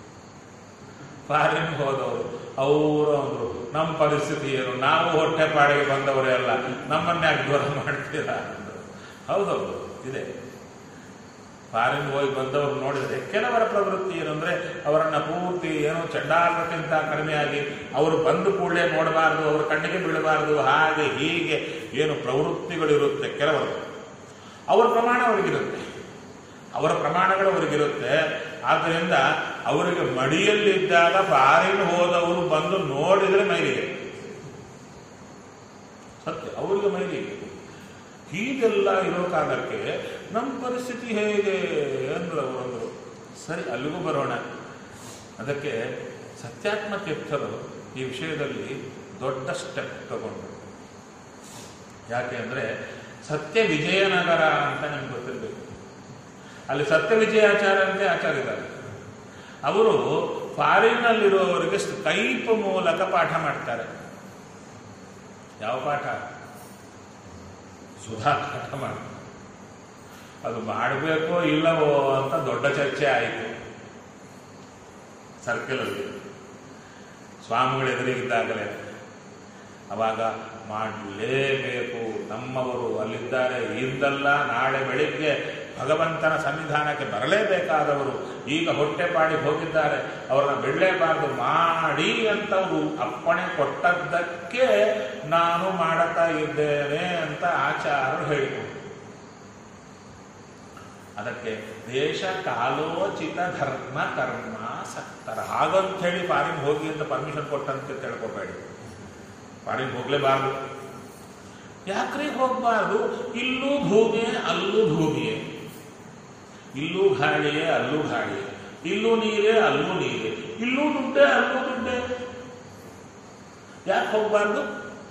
ಫಾರಿನ್ ಹೋದವರು ಅವರು ಅಂದ್ರು ನಮ್ಮ ಪರಿಸ್ಥಿತಿ ಏನು ನಾವು ಹೊಟ್ಟೆ ಪಾಡಿಗೆ ಬಂದವರೇ ಅಲ್ಲ ನಮ್ಮನ್ನ ಯಾಕೆ ದೂರ ಮಾಡ್ತೀರಾ ಅಂದ್ರು ಹೌದೌದು ಇದೆ ಫಾರಿನ್ ಹೋಗಿ ಬಂದವರು ನೋಡಿದ್ರೆ ಕೆಲವರ ಪ್ರವೃತ್ತಿ ಏನಂದ್ರೆ ಅವರನ್ನ ಪೂರ್ತಿ ಏನೋ ಚಂಡಾಲಕ್ಕಿಂತ ಕಡಿಮೆಯಾಗಿ ಅವರು ಬಂದು ಕೂಡಲೇ ನೋಡಬಾರ್ದು ಅವ್ರ ಕಣ್ಣಿಗೆ ಬೀಳಬಾರ್ದು ಹಾಗೆ ಹೀಗೆ ಏನು ಪ್ರವೃತ್ತಿಗಳಿರುತ್ತೆ ಕೆಲವರು ಅವರ ಪ್ರಮಾಣ ಅವರಿಗಿರುತ್ತೆ ಅವರ ಪ್ರಮಾಣಗಳು ಅವರಿಗಿರುತ್ತೆ ಆದ್ದರಿಂದ ಅವರಿಗೆ ಮಡಿಯಲ್ಲಿದ್ದಾಗ ಫಾರಿನ್ ಹೋದವರು ಬಂದು ನೋಡಿದ್ರೆ ಮೈಲಿಗೆ ಸತ್ಯ ಅವರಿಗೆ ಮೈಲಿಗೆ ಹೀಗೆಲ್ಲ ಇರೋ ಕಾಲಕ್ಕೆ ನಮ್ಮ ಪರಿಸ್ಥಿತಿ ಹೇಗೆ ಅಂದ್ರು ಅವರಂದ್ರು ಸರಿ ಅಲ್ಲಿಗೂ ಬರೋಣ ಅದಕ್ಕೆ ಸತ್ಯಾತ್ಮ ತೀರ್ಥರು ಈ ವಿಷಯದಲ್ಲಿ ದೊಡ್ಡ ಸ್ಟೆಪ್ ತಗೊಂಡ್ರು ಯಾಕೆ ಅಂದ್ರೆ ಸತ್ಯ ವಿಜಯನಗರ ಅಂತ ನಿಮ್ಗೆ ಗೊತ್ತಿರಬೇಕು ಅಲ್ಲಿ ಸತ್ಯ ವಿಜಯಾಚಾರ್ಯ ಅಂತ ಆಚಾರ್ಯ ಇದ್ದಾರೆ ಅವರು ಫಾರಿನ್ನಲ್ಲಿರುವವರಿಗೆ ಸ್ಕೈಪ್ ಮೂಲಕ ಪಾಠ ಮಾಡ್ತಾರೆ ಯಾವ ಪಾಠ ಸುಧಾ ಪಾಠ ಮಾಡಿ ಅದು ಮಾಡಬೇಕೋ ಇಲ್ಲವೋ ಅಂತ ದೊಡ್ಡ ಚರ್ಚೆ ಆಯಿತು ಸರ್ಕಲಲ್ಲಿ ಸ್ವಾಮಿಗಳು ಎದುರಿಗಿದ್ದಾಗಲೇ ಅವಾಗ ಮಾಡಲೇಬೇಕು ನಮ್ಮವರು ಅಲ್ಲಿದ್ದಾರೆ ಇಂದಲ್ಲ ನಾಳೆ ಬೆಳಿಗ್ಗೆ ಭಗವಂತನ ಸನ್ನಿಧಾನಕ್ಕೆ ಬರಲೇಬೇಕಾದವರು ಈಗ ಹೊಟ್ಟೆಪಾಡಿ ಹೋಗಿದ್ದಾರೆ ಅವರನ್ನ ಬಿಡಲೇಬಾರದು ಮಾಡಿ ಅಂತ ಅವರು ಅಪ್ಪಣೆ ಕೊಟ್ಟದ್ದಕ್ಕೆ ನಾನು ಮಾಡುತ್ತಾ ಇದ್ದೇನೆ ಅಂತ ಆಚಾರ್ಯರು ಹೇಳಿದರು ಅದಕ್ಕೆ ದೇಶ ಕಾಲೋಚಿತ ಧರ್ಮ ಕರ್ಮ ಸಕ್ತರ ಹಾಗಂತ ಹೇಳಿ ಫಾರಿನ್ ಹೋಗಿ ಅಂತ ಪರ್ಮಿಷನ್ ಕೊಟ್ಟಂತೆ ತಿಳ್ಕೊಬೇಡಿ ಫಾರಿನ್ ಹೋಗ್ಲೇಬಾರ್ದು ಯಾಕ್ರಿ ಹೋಗ್ಬಾರ್ದು ಇಲ್ಲೂ ಭೂಮಿಯೇ ಅಲ್ಲೂ ಭೂಮಿಯೇ ಇಲ್ಲೂ ಗಾಳಿಯೇ ಅಲ್ಲೂ ಗಾಳಿಯೇ ಇಲ್ಲೂ ನೀರೇ ಅಲ್ಲೂ ನೀರೇ ಇಲ್ಲೂ ದುಡ್ಡೇ ಅಲ್ಲೂ ದುಡ್ಡೇ ಯಾಕೆ ಹೋಗ್ಬಾರ್ದು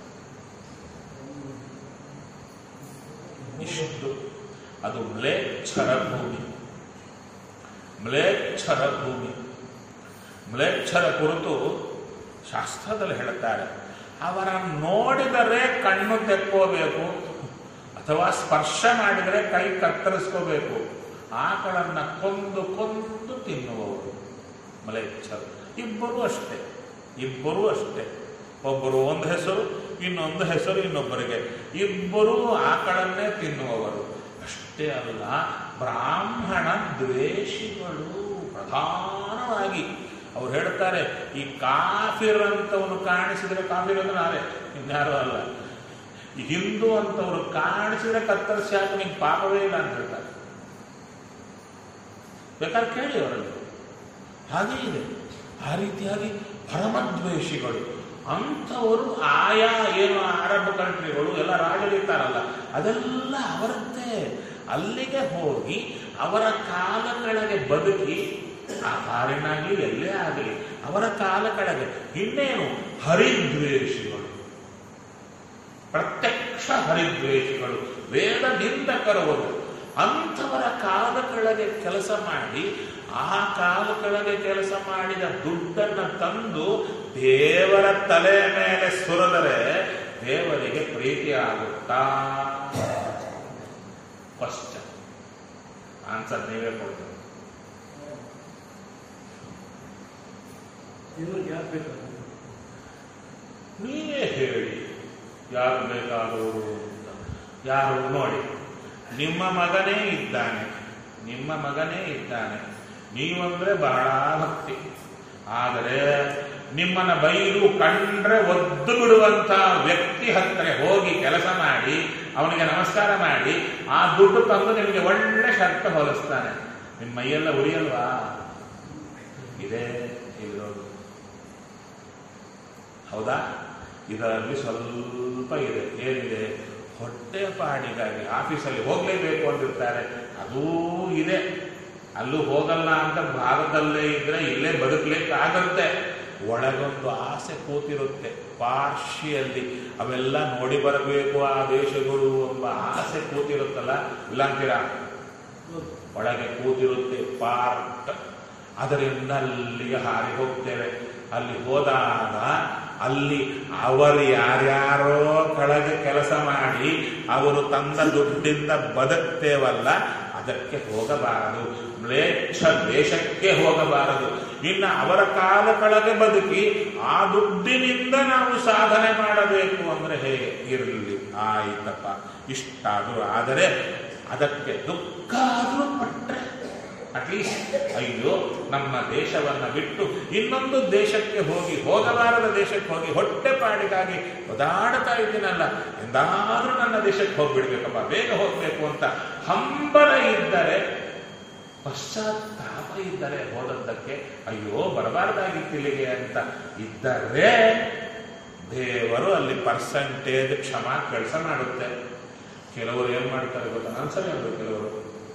ಇಷ್ಟು ಅದು ಮ್ಲೇಚ್ಛರ ಭೂಮಿ ಮ್ಲೇಚ್ಛರ ಭೂಮಿ ಮ್ಲೇಚ್ಛರ ಕುರಿತು ಶಾಸ್ತ್ರದಲ್ಲಿ ಹೇಳುತ್ತಾರೆ ಅವರ ನೋಡಿದರೆ ಕಣ್ಣು ತೆಕ್ಕೋಬೇಕು ಅಥವಾ ಸ್ಪರ್ಶ ಮಾಡಿದರೆ ಕೈ ಕತ್ತರಿಸ್ಕೋಬೇಕು ಆಕಳನ್ನ ಕೊಂದು ಕೊಂದು ತಿನ್ನುವವರು ಮಲೇಚ್ಛರು ಇಬ್ಬರು ಅಷ್ಟೇ ಇಬ್ಬರೂ ಅಷ್ಟೇ ಒಬ್ಬರು ಒಂದು ಹೆಸರು ಇನ್ನೊಂದು ಹೆಸರು ಇನ್ನೊಬ್ಬರಿಗೆ ಇಬ್ಬರೂ ಆಕಳನ್ನೇ ತಿನ್ನುವವರು ಅಷ್ಟೇ ಅಲ್ಲ ಬ್ರಾಹ್ಮಣ ದ್ವೇಷಿಗಳು ಪ್ರಧಾನವಾಗಿ ಅವ್ರು ಹೇಳ್ತಾರೆ ಈ ಕಾಫಿರ್ ಅಂತವನು ಕಾಣಿಸಿದ್ರೆ ಕಾಫಿರ್ ಅಂದ್ರೆ ನಾವೇ ಇನ್ಯಾರು ಅಲ್ಲ ಈ ಹಿಂದೂ ಅಂತವ್ರು ಕಾಣಿಸಿದ್ರೆ ಕತ್ತರಿಸಿ ಹಾಕಿ ನಿಂಗೆ ಪಾಪವೇ ಇಲ್ಲ ಅಂತ ಹೇಳ್ತಾರೆ ಬೇಕಾದ್ರೆ ಕೇಳಿ ಅವರಲ್ಲಿ ಹಾಗೇ ಇದೆ ಆ ರೀತಿಯಾಗಿ ಪರಮದ್ವೇಷಿಗಳು ಅಂಥವರು ಆಯಾ ಏನು ಅರಬ್ ಕಂಟ್ರಿಗಳು ಎಲ್ಲ ರಾಜರಿರ್ತಾರಲ್ಲ ಅದೆಲ್ಲ ಅವರದ್ದೇ ಅಲ್ಲಿಗೆ ಹೋಗಿ ಅವರ ಕಾಲ ಕೆಳಗೆ ಬದುಕಿ ಆ ಕಾರಿನಾಗಲಿ ಎಲ್ಲೇ ಆಗಲಿ ಅವರ ಕಾಲ ಕೆಳಗೆ ಇನ್ನೇನು ಹರಿದ್ವೇಷಿಗಳು ಪ್ರತ್ಯಕ್ಷ ಹರಿದ್ವೇಷಿಗಳು ವೇದ ನಿಂದಕರವರು ಅಂಥವರ ಕಾಲದ ಕೆಳಗೆ ಕೆಲಸ ಮಾಡಿ ಆ ಕಾಲ ಕೆಳಗೆ ಕೆಲಸ ಮಾಡಿದ ದುಡ್ಡನ್ನು ತಂದು ದೇವರ ತಲೆ ಮೇಲೆ ಸುರಿದರೆ ದೇವರಿಗೆ ಪ್ರೀತಿ ಆಗುತ್ತಾ ಕ್ವಶನ್ ಆನ್ಸರ್ ನೀವೇ ಕೊಡ್ತೀವಿ ದೇವರಿಗೆ ಯಾರು ಬೇಕಾದ್ರೆ ನೀವೇ ಹೇಳಿ ಯಾರು ಬೇಕಾದವರು ಅಂತ ಯಾರು ನೋಡಿ ನಿಮ್ಮ ಮಗನೇ ಇದ್ದಾನೆ ನಿಮ್ಮ ಮಗನೇ ಇದ್ದಾನೆ ನೀವಂದ್ರೆ ಬಹಳ ಭಕ್ತಿ ಆದರೆ ನಿಮ್ಮನ್ನ ಬೈದು ಕಂಡ್ರೆ ಒದ್ದು ಬಿಡುವಂತ ವ್ಯಕ್ತಿ ಹತ್ರ ಹೋಗಿ ಕೆಲಸ ಮಾಡಿ ಅವನಿಗೆ ನಮಸ್ಕಾರ ಮಾಡಿ ಆ ದುಡ್ಡು ತಂದು ನಿಮಗೆ ಒಳ್ಳೆ ಶರ್ಟ್ ಹೊಲಿಸ್ತಾನೆ ನಿಮ್ಮ ಮೈಯೆಲ್ಲ ಉರಿಯಲ್ವಾ ಇದೇ ಇರೋದು ಹೌದಾ ಇದರಲ್ಲಿ ಸ್ವಲ್ಪ ಇದೆ ಏನಿದೆ ಹೊಟ್ಟೆ ಪಾಡಿಗಾಗಿ ಆಫೀಸಲ್ಲಿ ಹೋಗಲೇಬೇಕು ಅಂದಿರ್ತಾರೆ ಅದೂ ಇದೆ ಅಲ್ಲೂ ಹೋಗಲ್ಲ ಅಂತ ಭಾರತದಲ್ಲೇ ಇದ್ರೆ ಇಲ್ಲೇ ಬದುಕಲಿಕ್ಕಾಗತ್ತೆ ಒಳಗೊಂದು ಆಸೆ ಕೂತಿರುತ್ತೆ ಪಾರ್ಶಿಯಲ್ಲಿ ಅವೆಲ್ಲ ನೋಡಿ ಬರಬೇಕು ಆ ದೇಶಗಳು ಎಂಬ ಆಸೆ ಕೂತಿರುತ್ತಲ್ಲ ಇಲ್ಲ ಅಂತೀರಾ ಒಳಗೆ ಕೂತಿರುತ್ತೆ ಪಾರ್ಟ್ ಅದರಿಂದ ಅಲ್ಲಿಗೆ ಹಾರಿ ಹೋಗ್ತೇವೆ ಅಲ್ಲಿ ಹೋದಾಗ ಅಲ್ಲಿ ಅವರು ಯಾರ್ಯಾರೋ ಕೆಳಗೆ ಕೆಲಸ ಮಾಡಿ ಅವರು ತಂದ ದುಡ್ಡಿಂದ ಬದುಕ್ತೇವಲ್ಲ ಅದಕ್ಕೆ ಹೋಗಬಾರದು ಮ್ಲೇಚ್ಛ ದೇಶಕ್ಕೆ ಹೋಗಬಾರದು ಇನ್ನು ಅವರ ಕಾಲ ಕೆಳಗೆ ಬದುಕಿ ಆ ದುಡ್ಡಿನಿಂದ ನಾವು ಸಾಧನೆ ಮಾಡಬೇಕು ಅಂದ್ರೆ ಹೇಗೆ ಇರಲಿ ಆಯ್ತಪ್ಪ ಇಷ್ಟಾದರೂ ಆದರೆ ಅದಕ್ಕೆ ದುಃಖ ಆದರೂ ಪಟ್ಟರೆ ಅಟ್ಲೀಸ್ಟ್ ಅಯ್ಯೋ ನಮ್ಮ ದೇಶವನ್ನ ಬಿಟ್ಟು ಇನ್ನೊಂದು ದೇಶಕ್ಕೆ ಹೋಗಿ ಹೋಗಬಾರದ ದೇಶಕ್ಕೆ ಹೋಗಿ ಹೊಟ್ಟೆ ಪಾಡಿಗಾಗಿ ಒದಾಡ್ತಾ ಇದ್ದೀನಲ್ಲ ಎಂದಾದ್ರೂ ನನ್ನ ದೇಶಕ್ಕೆ ಹೋಗ್ಬಿಡ್ಬೇಕಪ್ಪ ಬೇಗ ಹೋಗ್ಬೇಕು ಅಂತ ಹಂಬಲ ಇದ್ದರೆ ಪಶ್ಚಾತ್ತಾಪ ಇದ್ದರೆ ಹೋದದ್ದಕ್ಕೆ ಅಯ್ಯೋ ಬರಬಾರ್ದಾಗಿತ್ತು ಇಲ್ಲಿಗೆ ಅಂತ ಇದ್ದರೆ ದೇವರು ಅಲ್ಲಿ ಪರ್ಸಂಟೇಜ್ ಕ್ಷಮಾ ಕೆಲಸ ಮಾಡುತ್ತೆ ಕೆಲವರು ಏನ್ ಮಾಡ್ತಾರೆ ಗೊತ್ತಾ ಆನ್ಸರ್ ಹೇಳ್ಬೇಕು ಕೆಲವರು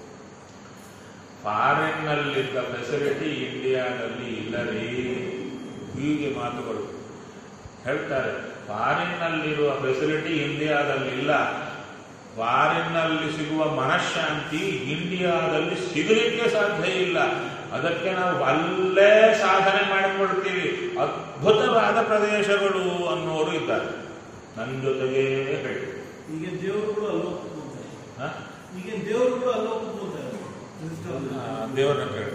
ಫಾರಿನ್ನಲ್ಲಿದ್ದ ಫೆಸಿಲಿಟಿ ಇಂಡಿಯಾದಲ್ಲಿ ಇಲ್ಲರಿ ಹೀಗೆ ಮಾತುಗಳು ಹೇಳ್ತಾರೆ ಫಾರಿನ್ನಲ್ಲಿರುವ ಫೆಸಿಲಿಟಿ ಇಂಡಿಯಾದಲ್ಲಿ ಇಲ್ಲ ಫಾರಿನ್ನಲ್ಲಿ ಸಿಗುವ ಮನಃಶಾಂತಿ ಇಂಡಿಯಾದಲ್ಲಿ ಸಿಗಲಿಕ್ಕೆ ಸಾಧ್ಯ ಇಲ್ಲ ಅದಕ್ಕೆ ನಾವು ಅಲ್ಲೇ ಸಾಧನೆ ಮಾಡಿಕೊಳ್ತೀವಿ ಅದ್ಭುತವಾದ ಪ್ರದೇಶಗಳು ಅನ್ನೋರು ಇದ್ದಾರೆ ನನ್ನ ಜೊತೆಗೇ ಹೇಳಿ ಈಗ ದೇವರುಗಳು ಅಲ್ಲೋ ಕೂತ್ಕೊಂತಾರೆ ಹ? ಈಗ ದೇವರುಗಳು ಅಲ್ಲೋ ಕೂತ್ಕೊಂತಾರೆ ಆ, ದೇವರನ್ನ ಹೇಳಿ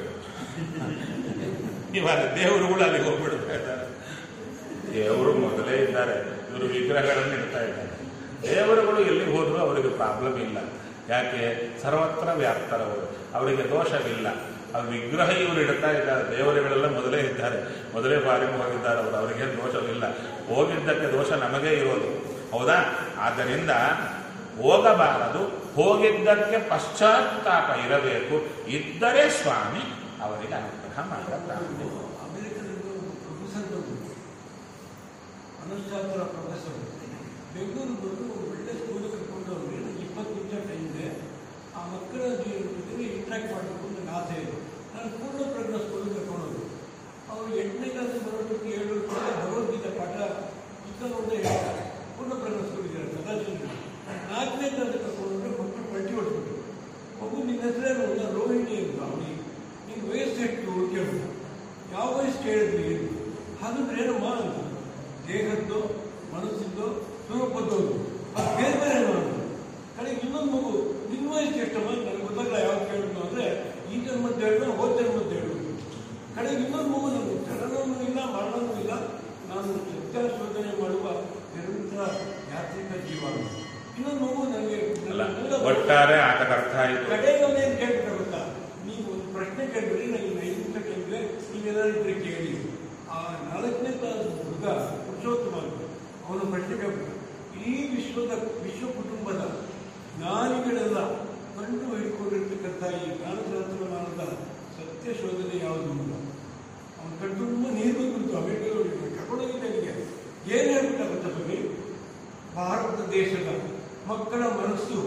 ಇವಾಗ ದೇವರುಗಳು ಅಲ್ಲಿಗೆ ಹೋಗ್ಬಿಡ್ತಾ ಇದ್ದಾರೆ ದೇವರು ಮೊದಲೇ ಇದ್ದಾರೆ ಇವರು ವಿಗ್ರಹಗಳನ್ನು ಇಡ್ತಾ ಇದ್ದಾರೆ ದೇವರುಗಳು ಎಲ್ಲಿಗೆ ಹೋದ್ರು ಅವರಿಗೆ ಪ್ರಾಬ್ಲಮ್ ಇಲ್ಲ ಯಾಕೆ ಸರ್ವತ್ರ ವ್ಯಾಪ್ತರವರು ಅವರಿಗೆ ದೋಷವಿಲ್ಲ ಅವ್ರ ವಿಗ್ರಹ ಇವರು ಇಡ್ತಾ ಇದ್ದಾರೆ ದೇವರುಗಳೆಲ್ಲ ಮೊದಲೇ ಇದ್ದಾರೆ ಮೊದಲೇ ಬಾರಿಗೆ ಹೋಗಿದ್ದಾರೆ ಅವರು ಅವರಿಗೇನು ದೋಷವಿಲ್ಲ ಹೋಗಿದ್ದಕ್ಕೆ ದೋಷ ನಮಗೇ ಇರೋದು ಹೌದಾ ಆದ್ದರಿಂದ ಹೋಗಬಾರದು ಹೋಗಿದ್ದಕ್ಕೆ ಪಶ್ಚಾತ್ತಾಪ ಇರಬೇಕು ಇದ್ದರೆ ಸ್ವಾಮಿ ಅವರಿಗೆ ಅನುಗ್ರಹ ಮಾಡಬಾರದು ಅಮೆರಿಕದಲ್ಲಿ ಒಂದು ಪ್ರೊಫೆಸರ್ ಬಂದರು ಅನುಶಾಸ್ತ್ರ ಪ್ರೊಫೆಸರ್ ಬೆಂಗಳೂರು ಬಂದು ಒಳ್ಳೆ ಸ್ಕೂಲಿಗೆ ಕರ್ಕೊಂಡು ಹೋಗಿ ಇಪ್ಪತ್ತು ನಿಮಿಷ ಟೈಮ್ ಇದೆ ಆ ಮಕ್ಕಳ ಜೊತೆ ಇಂಟ್ರಾಕ್ಟ್ ಮಾಡಬೇಕು ಅಂತ ನನಗೆ ಆಸೆ ಇದೆ ನಾನು ಪೂರ್ಣ ಪ್ರಜ್ಞಾ ಸ್ಕೂಲಿಗೆ ಕರ್ಕೊಂಡು ಹೋದ್ರು ಅವರು ಎಂಟನೇ ಕ್ಲಾಸ್ ಬರೋದಕ್ಕೆ ಏಳು ವರ್ಷ ಭಗವದ್ಗೀತೆ ಪಾಠ ಪುಸ್ತಕ ನೋಡದೆ ಹೇಳ್ತಾರೆ ಪೂರ್ಣ ಪ್ರಜ್ಞಾ ಸ್ಕೂಲಿಗೆ ಸದಾಶಿವ ನಾಲ್ಕನೇ ಕ್ಲಾಸ್ ಕರ್ಕೊಂಡು ಹೋದ್ರೆ ಮಕ್ಕಳು ಪಲ್ಟಿ ಹೊಡ್ಬಿಟ್ಟು ಮಗು ನಿನ್ನ ಹೆಸರೇನು ನಾನು ರೋಹಿಣಿ ಅಂತ ಅವನಿಗೆ ನಿನ್ನ ವಯಸ್ಸು ಎಷ್ಟು ಕೇಳಿದ್ರು ಯಾವ ವಯಸ್ಸು ಕೇಳಿದ್ರಿ ಏನು ಹಾಗಂದ್ರೆ ಏನಮ್ಮ ಅಂತ ದೇಹದ್ದು ಮನಸ್ಸಿದ್ದು ಸ್ವರೂಪದ್ದು ಅದು ಬೇರೆ ಬೇರೆ ಮಾಡೋದು ಕಡೆಗೆ ಇನ್ನೊಂದು ಮಗು ನಿನ್ನ ವಯಸ್ಸು ಎಷ್ಟಮ್ಮ ನನಗೆ ಗೊತ್ತಾಗಲ್ಲ ಯಾವ್ದು ಕೇಳಿದ್ರು ಅಂದ್ರೆ ಈ ಜನ್ಮದ್ದು ಹೇಳು ಹೋದ ಜನ್ಮದ್ದು ಹೇಳು ಕಡೆಗೆ ಇನ್ನೊಂದು ಮಗು ನನಗೆ ಜನನವೂ ಇಲ್ಲ ಮರಣವೂ ಇಲ್ಲ ನಾನು ಸತ್ಯ ಶೋಧನೆ ಮಾಡುವ ನಿರಂತರ ಯಾತ್ರಿಕ ಜೀವ ಇನ್ನೊಂದು ಮಗು ನನಗೆ ಅಲ್ಲ ನನಗೆಲ್ಲ ಒಟ್ಟಾರೆ ಆತಕ್ಕೆ ಅರ್ಥ ಆಯಿತು ಕಡೆಗೆ ಅವನೇನು ಕೇಳ್ಬಿಟ್ಟ ಗೊತ್ತಾ ನೀವು ಒಂದು ಪ್ರಶ್ನೆ ಕೇಳ್ಬಿಡಿ ನನಗೆ ಇನ್ನು ಐದು ನಿಮಿಷ ಕೇಳಿದ್ರೆ ನೀವೇನಾದ್ರು ಇದ್ರೆ ಕೇಳಿ ಆ ನಾಲ್ಕನೇ ಕ್ಲಾಸ್ ಹುಡುಗ ಪುರುಷೋತ್ತಮ ಅಂತ, ಅವನು ಪ್ರಶ್ನೆ ಕೇಳ್ಬಿಟ್ಟ ಈ ವಿಶ್ವದ ವಿಶ್ವ ಕುಟುಂಬದ ಜ್ಞಾನಿಗಳೆಲ್ಲ ಕಂಡು ಹಿಡ್ಕೊಂಡಿರ್ತಕ್ಕಂಥ ಈ ಜ್ಞಾನಶಾಸ್ತ್ರಮಾನದ ಸತ್ಯ ಶೋಧನೆ ಯಾವುದು ಅಂತ ಅವನ ಕಣ್ಣು ತುಂಬ ನೀರು ಬಂತು ಅಮೆರಿಕದೊಳಗೆ ಕರ್ಕೊಂಡೋಗಿದ್ದ ಏನು ಹೇಳ್ಬಿಟ್ಟ ಗೊತ್ತಾ ಬನ್ನಿ ಭಾರತ ದೇಶದ ಮಕ್ಕಳ ಮನಸ್ಸು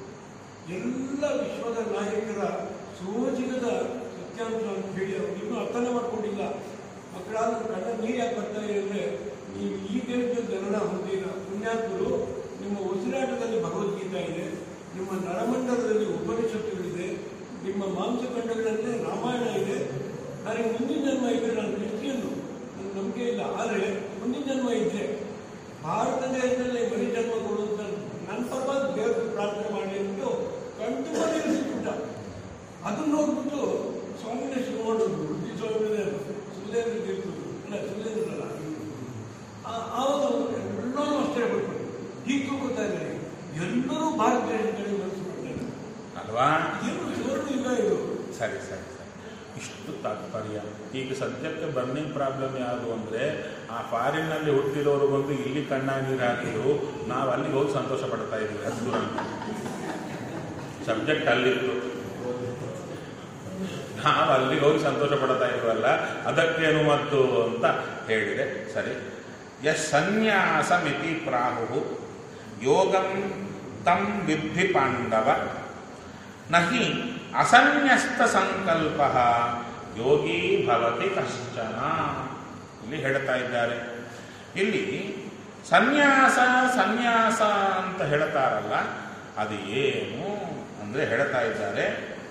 ಎಲ್ಲ ವಿಶ್ವದ ನಾಯಕರ ಸೋಜಿಗದ ಸತ್ಯಾಂಶ ಅಂತ ಹೇಳಿ ಅವರು ಇನ್ನೂ ಅರ್ಥನೇ ಮಾಡ್ಕೊಂಡಿಲ್ಲ ಮಕ್ಕಳಾದ ಕಣ್ಣ ನೀರು ಯಾಕೆ ಬರ್ತಾ ಇದೆ ಅಂದ್ರೆ ನೀವು ಈ ದೇಶದ ಜನನ ಹೊಂದಿದ ಪುಣ್ಯಾತ್ಮರು ನಿಮ್ಮ ಉಸಿರಾಟದಲ್ಲಿ ಭಗವದ್ಗೀತಾ ಇದೆ ನಿಮ್ಮ ನರಮಂಡಲದಲ್ಲಿ ಉಪನಿಷತ್ತುಗಳಿದೆ ನಿಮ್ಮ ಮಾಂಸಖಂಡಗಳಲ್ಲಿ ರಾಮಾಯಣ ಇದೆ ನನಗೆ ಮುಂದಿನ ಜನ್ಮ ಇದೆ ನಾನು ಕ್ರಿಶ್ಚಿಯನ್ನು ನನ್ನ ನಂಬಿಕೆ ಇಲ್ಲ ಆದರೆ ಮುಂದಿನ ಜನ್ಮ ಇದ್ರೆ ಭಾರತ ದೇಶದಲ್ಲಿ ಮರಿ ಜನ್ಮ ಕೊಡುವಂತ ನನ್ನ ಪರವಾಗಿ ದೇವರ ಪ್ರಾರ್ಥನೆ ಮಾಡಿ ಅಂದ್ಬಿಟ್ಟು ಕಂಡು ನಿಲ್ಲಿಸಿಬಿಟ್ಟ ಅದನ್ನ ನೋಡ್ಬಿಟ್ಟು ಸ್ವಾಮಿನ ಶುರು ಮಾಡಿದ್ರು ಈ ಸ್ವಾಮಿನೇ ಸುಲೇಂದ್ರ ತೀರ್ಥರು ಇಲ್ಲ ಸುಲೇಂದ್ರ ಅಲ್ಲ ಆವಾಗ ಎಲ್ಲರೂ ಅಷ್ಟೇ ಬಿಟ್ಬಿಟ್ಟು ಹೀಗೆ ತಿಳ್ಕೊತಾ ಇದ್ದಾರೆ ಎಲ್ಲರೂ ಭಾರತ ದೇಶದ ಕಡೆ ಮನಸ್ಸು ಮಾಡ್ತಾರೆ ಅಲ್ವಾ ಏನು ಸುವರ್ಣ ಯುಗ ಇದು ಸರಿ ಸರಿ ಸರಿ ಇಷ್ಟು ತಾತ್ಪರ್ಯ ಈಗ ಸದ್ಯಕ್ಕೆ ಬರ್ನಿಂಗ್ ಪ್ರಾಬ್ಲಮ್ ಯಾವುದು ಅಂದರೆ ಆ ಫಾರಿನ್ನಲ್ಲಿ ಹುಟ್ಟಿರೋರು ಬಂದು ಇಲ್ಲಿ ಕಣ್ಣ ನೀರು ಹಾಕಿದ್ರು ನಾವು ಅಲ್ಲಿಗೆ ಹೋಗಿ ಸಂತೋಷ ಪಡ್ತಾ ಇದ್ವಿ ಅದು ಸಬ್ಜೆಕ್ಟ್ ಅಲ್ಲಿತ್ತು ನಾವು ಅಲ್ಲಿಗೆ ಹೋಗಿ ಸಂತೋಷ ಪಡ್ತಾ ಇದ್ವಲ್ಲ ಅದಕ್ಕೇನು ಮದ್ದು ಅಂತ ಹೇಳಿದೆ ಸರಿ ಯಸ್ ಸನ್ಯಾಸ ಮಿತಿ ಪ್ರಾಹು ಯೋಗಂ ತಂ ವಿದ್ಧಿ ಪಾಂಡವ ನಹಿ ಅಸನ್ಯಸ್ತ ಸಂಕಲ್ಪ ಯೋಗಿ ಭವತಿ ಕಶ್ಚನ ಇಲ್ಲಿ ಹೇಳ್ತಾ ಇದ್ದಾರೆ ಇಲ್ಲಿ ಸನ್ಯಾಸ ಸನ್ಯಾಸ ಅಂತ ಹೇಳ್ತಾರಲ್ಲ ಅದು ಏನು ಅಂದ್ರೆ ಹೇಳ್ತಾ ಇದ್ದಾರೆ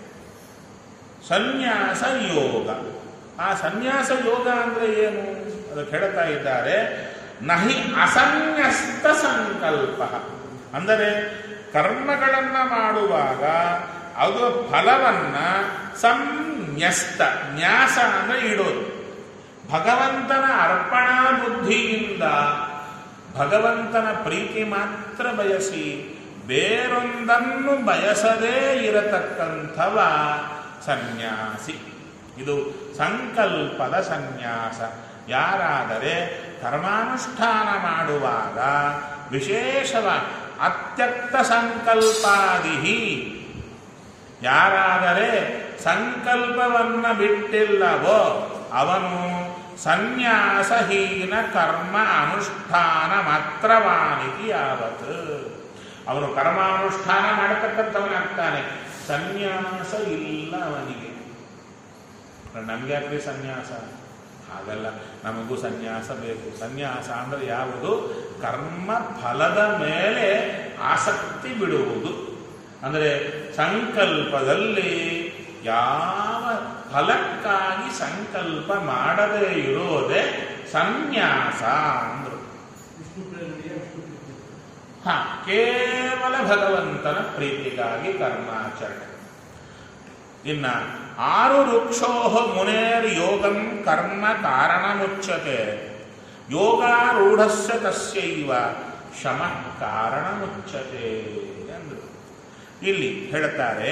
ಸನ್ಯಾಸ ಯೋಗ ಆ ಸನ್ಯಾಸ ಯೋಗ ಅಂದ್ರೆ ಏನು ಅದಕ್ಕೆ ಹೇಳ್ತಾ ಇದ್ದಾರೆ ನಹಿ ಅಸನ್ಯಸ್ತ ಸಂಕಲ್ಪ ಅಂದರೆ ಕರ್ಮಗಳನ್ನ ಮಾಡುವಾಗ ಅದು ಫಲವನ್ನ ಸಂನ್ಯಸ್ತ ನ್ಯಾಸ ಅಂದ್ರೆ ಇಡೋದು ಭಗವಂತನ ಅರ್ಪಣಾ ಬುದ್ಧಿಯಿಂದ ಭಗವಂತನ ಪ್ರೀತಿ ಮಾತ್ರ ಬಯಸಿ ಬೇರೊಂದನ್ನು ಬಯಸದೇ ಇರತಕ್ಕಂಥವ ಸನ್ಯಾಸಿ ಇದು ಸಂಕಲ್ಪದ ಸನ್ಯಾಸ ಯಾರಾದರೆ ಕರ್ಮಾನುಷ್ಠಾನ ಮಾಡುವಾಗ ವಿಶೇಷವಾಗಿ ಅತ್ಯಕ್ತ ಸಂಕಲ್ಪಾದಿಹಿ ಯಾರಾದರೆ ಸಂಕಲ್ಪವನ್ನ ಬಿಟ್ಟಿಲ್ಲವೋ ಅವನು ಸನ್ಯಾಸಹೀನ ಕರ್ಮ ಅನುಷ್ಠಾನ ಮಾತ್ರವಾನಿತಿ ಯಾವತ್ ಅವನು ಕರ್ಮಾನುಷ್ಠಾನ ಮಾಡತಕ್ಕಂಥವನಾಗ್ತಾನೆ ಸನ್ಯಾಸ ಇಲ್ಲ ಅವನಿಗೆ ನಮ್ಗೆ ಯಾಕ್ರಿ ಸನ್ಯಾಸ ಹಾಗಲ್ಲ ನಮಗೂ ಸನ್ಯಾಸ ಬೇಕು ಸನ್ಯಾಸ ಅಂದ್ರೆ ಯಾವುದು ಕರ್ಮ ಫಲದ ಮೇಲೆ ಆಸಕ್ತಿ ಬಿಡುವುದು ಅಂದರೆ ಸಂಕಲ್ಪದಲ್ಲಿ ಯಾವ ಫಲಕ್ಕಾಗಿ ಸಂಕಲ್ಪ ಮಾಡದೇ ಇರೋದೇ ಸನ್ಯಾಸ ಅಂದ್ರು ವಿಷ್ಣು ಪ್ರೇರಣೆಯ ವಿಷ್ಣು ಪ್ರೀತಿ ಹ ಕೇವಲ ಭಗವಂತನ ಪ್ರೀತಿಗಾಗಿ ಕರ್ಮಾಚರಣೆ ಇನ್ನ ಆರು ವೃಕ್ಷೋ ಮುನೇರ್ ಯೋಗಂ ಕರ್ಮ ಕಾರಣಮುಚ್ಯತೆ ಯೋಗಾರೂಢಸ್ಯ ತಸ್ಯೈವ ಶಮ ಕಾರಣಮುಚ್ಯತೆ ಅಂದ್ರು ಇಲ್ಲಿ ಹೇಳ್ತಾರೆ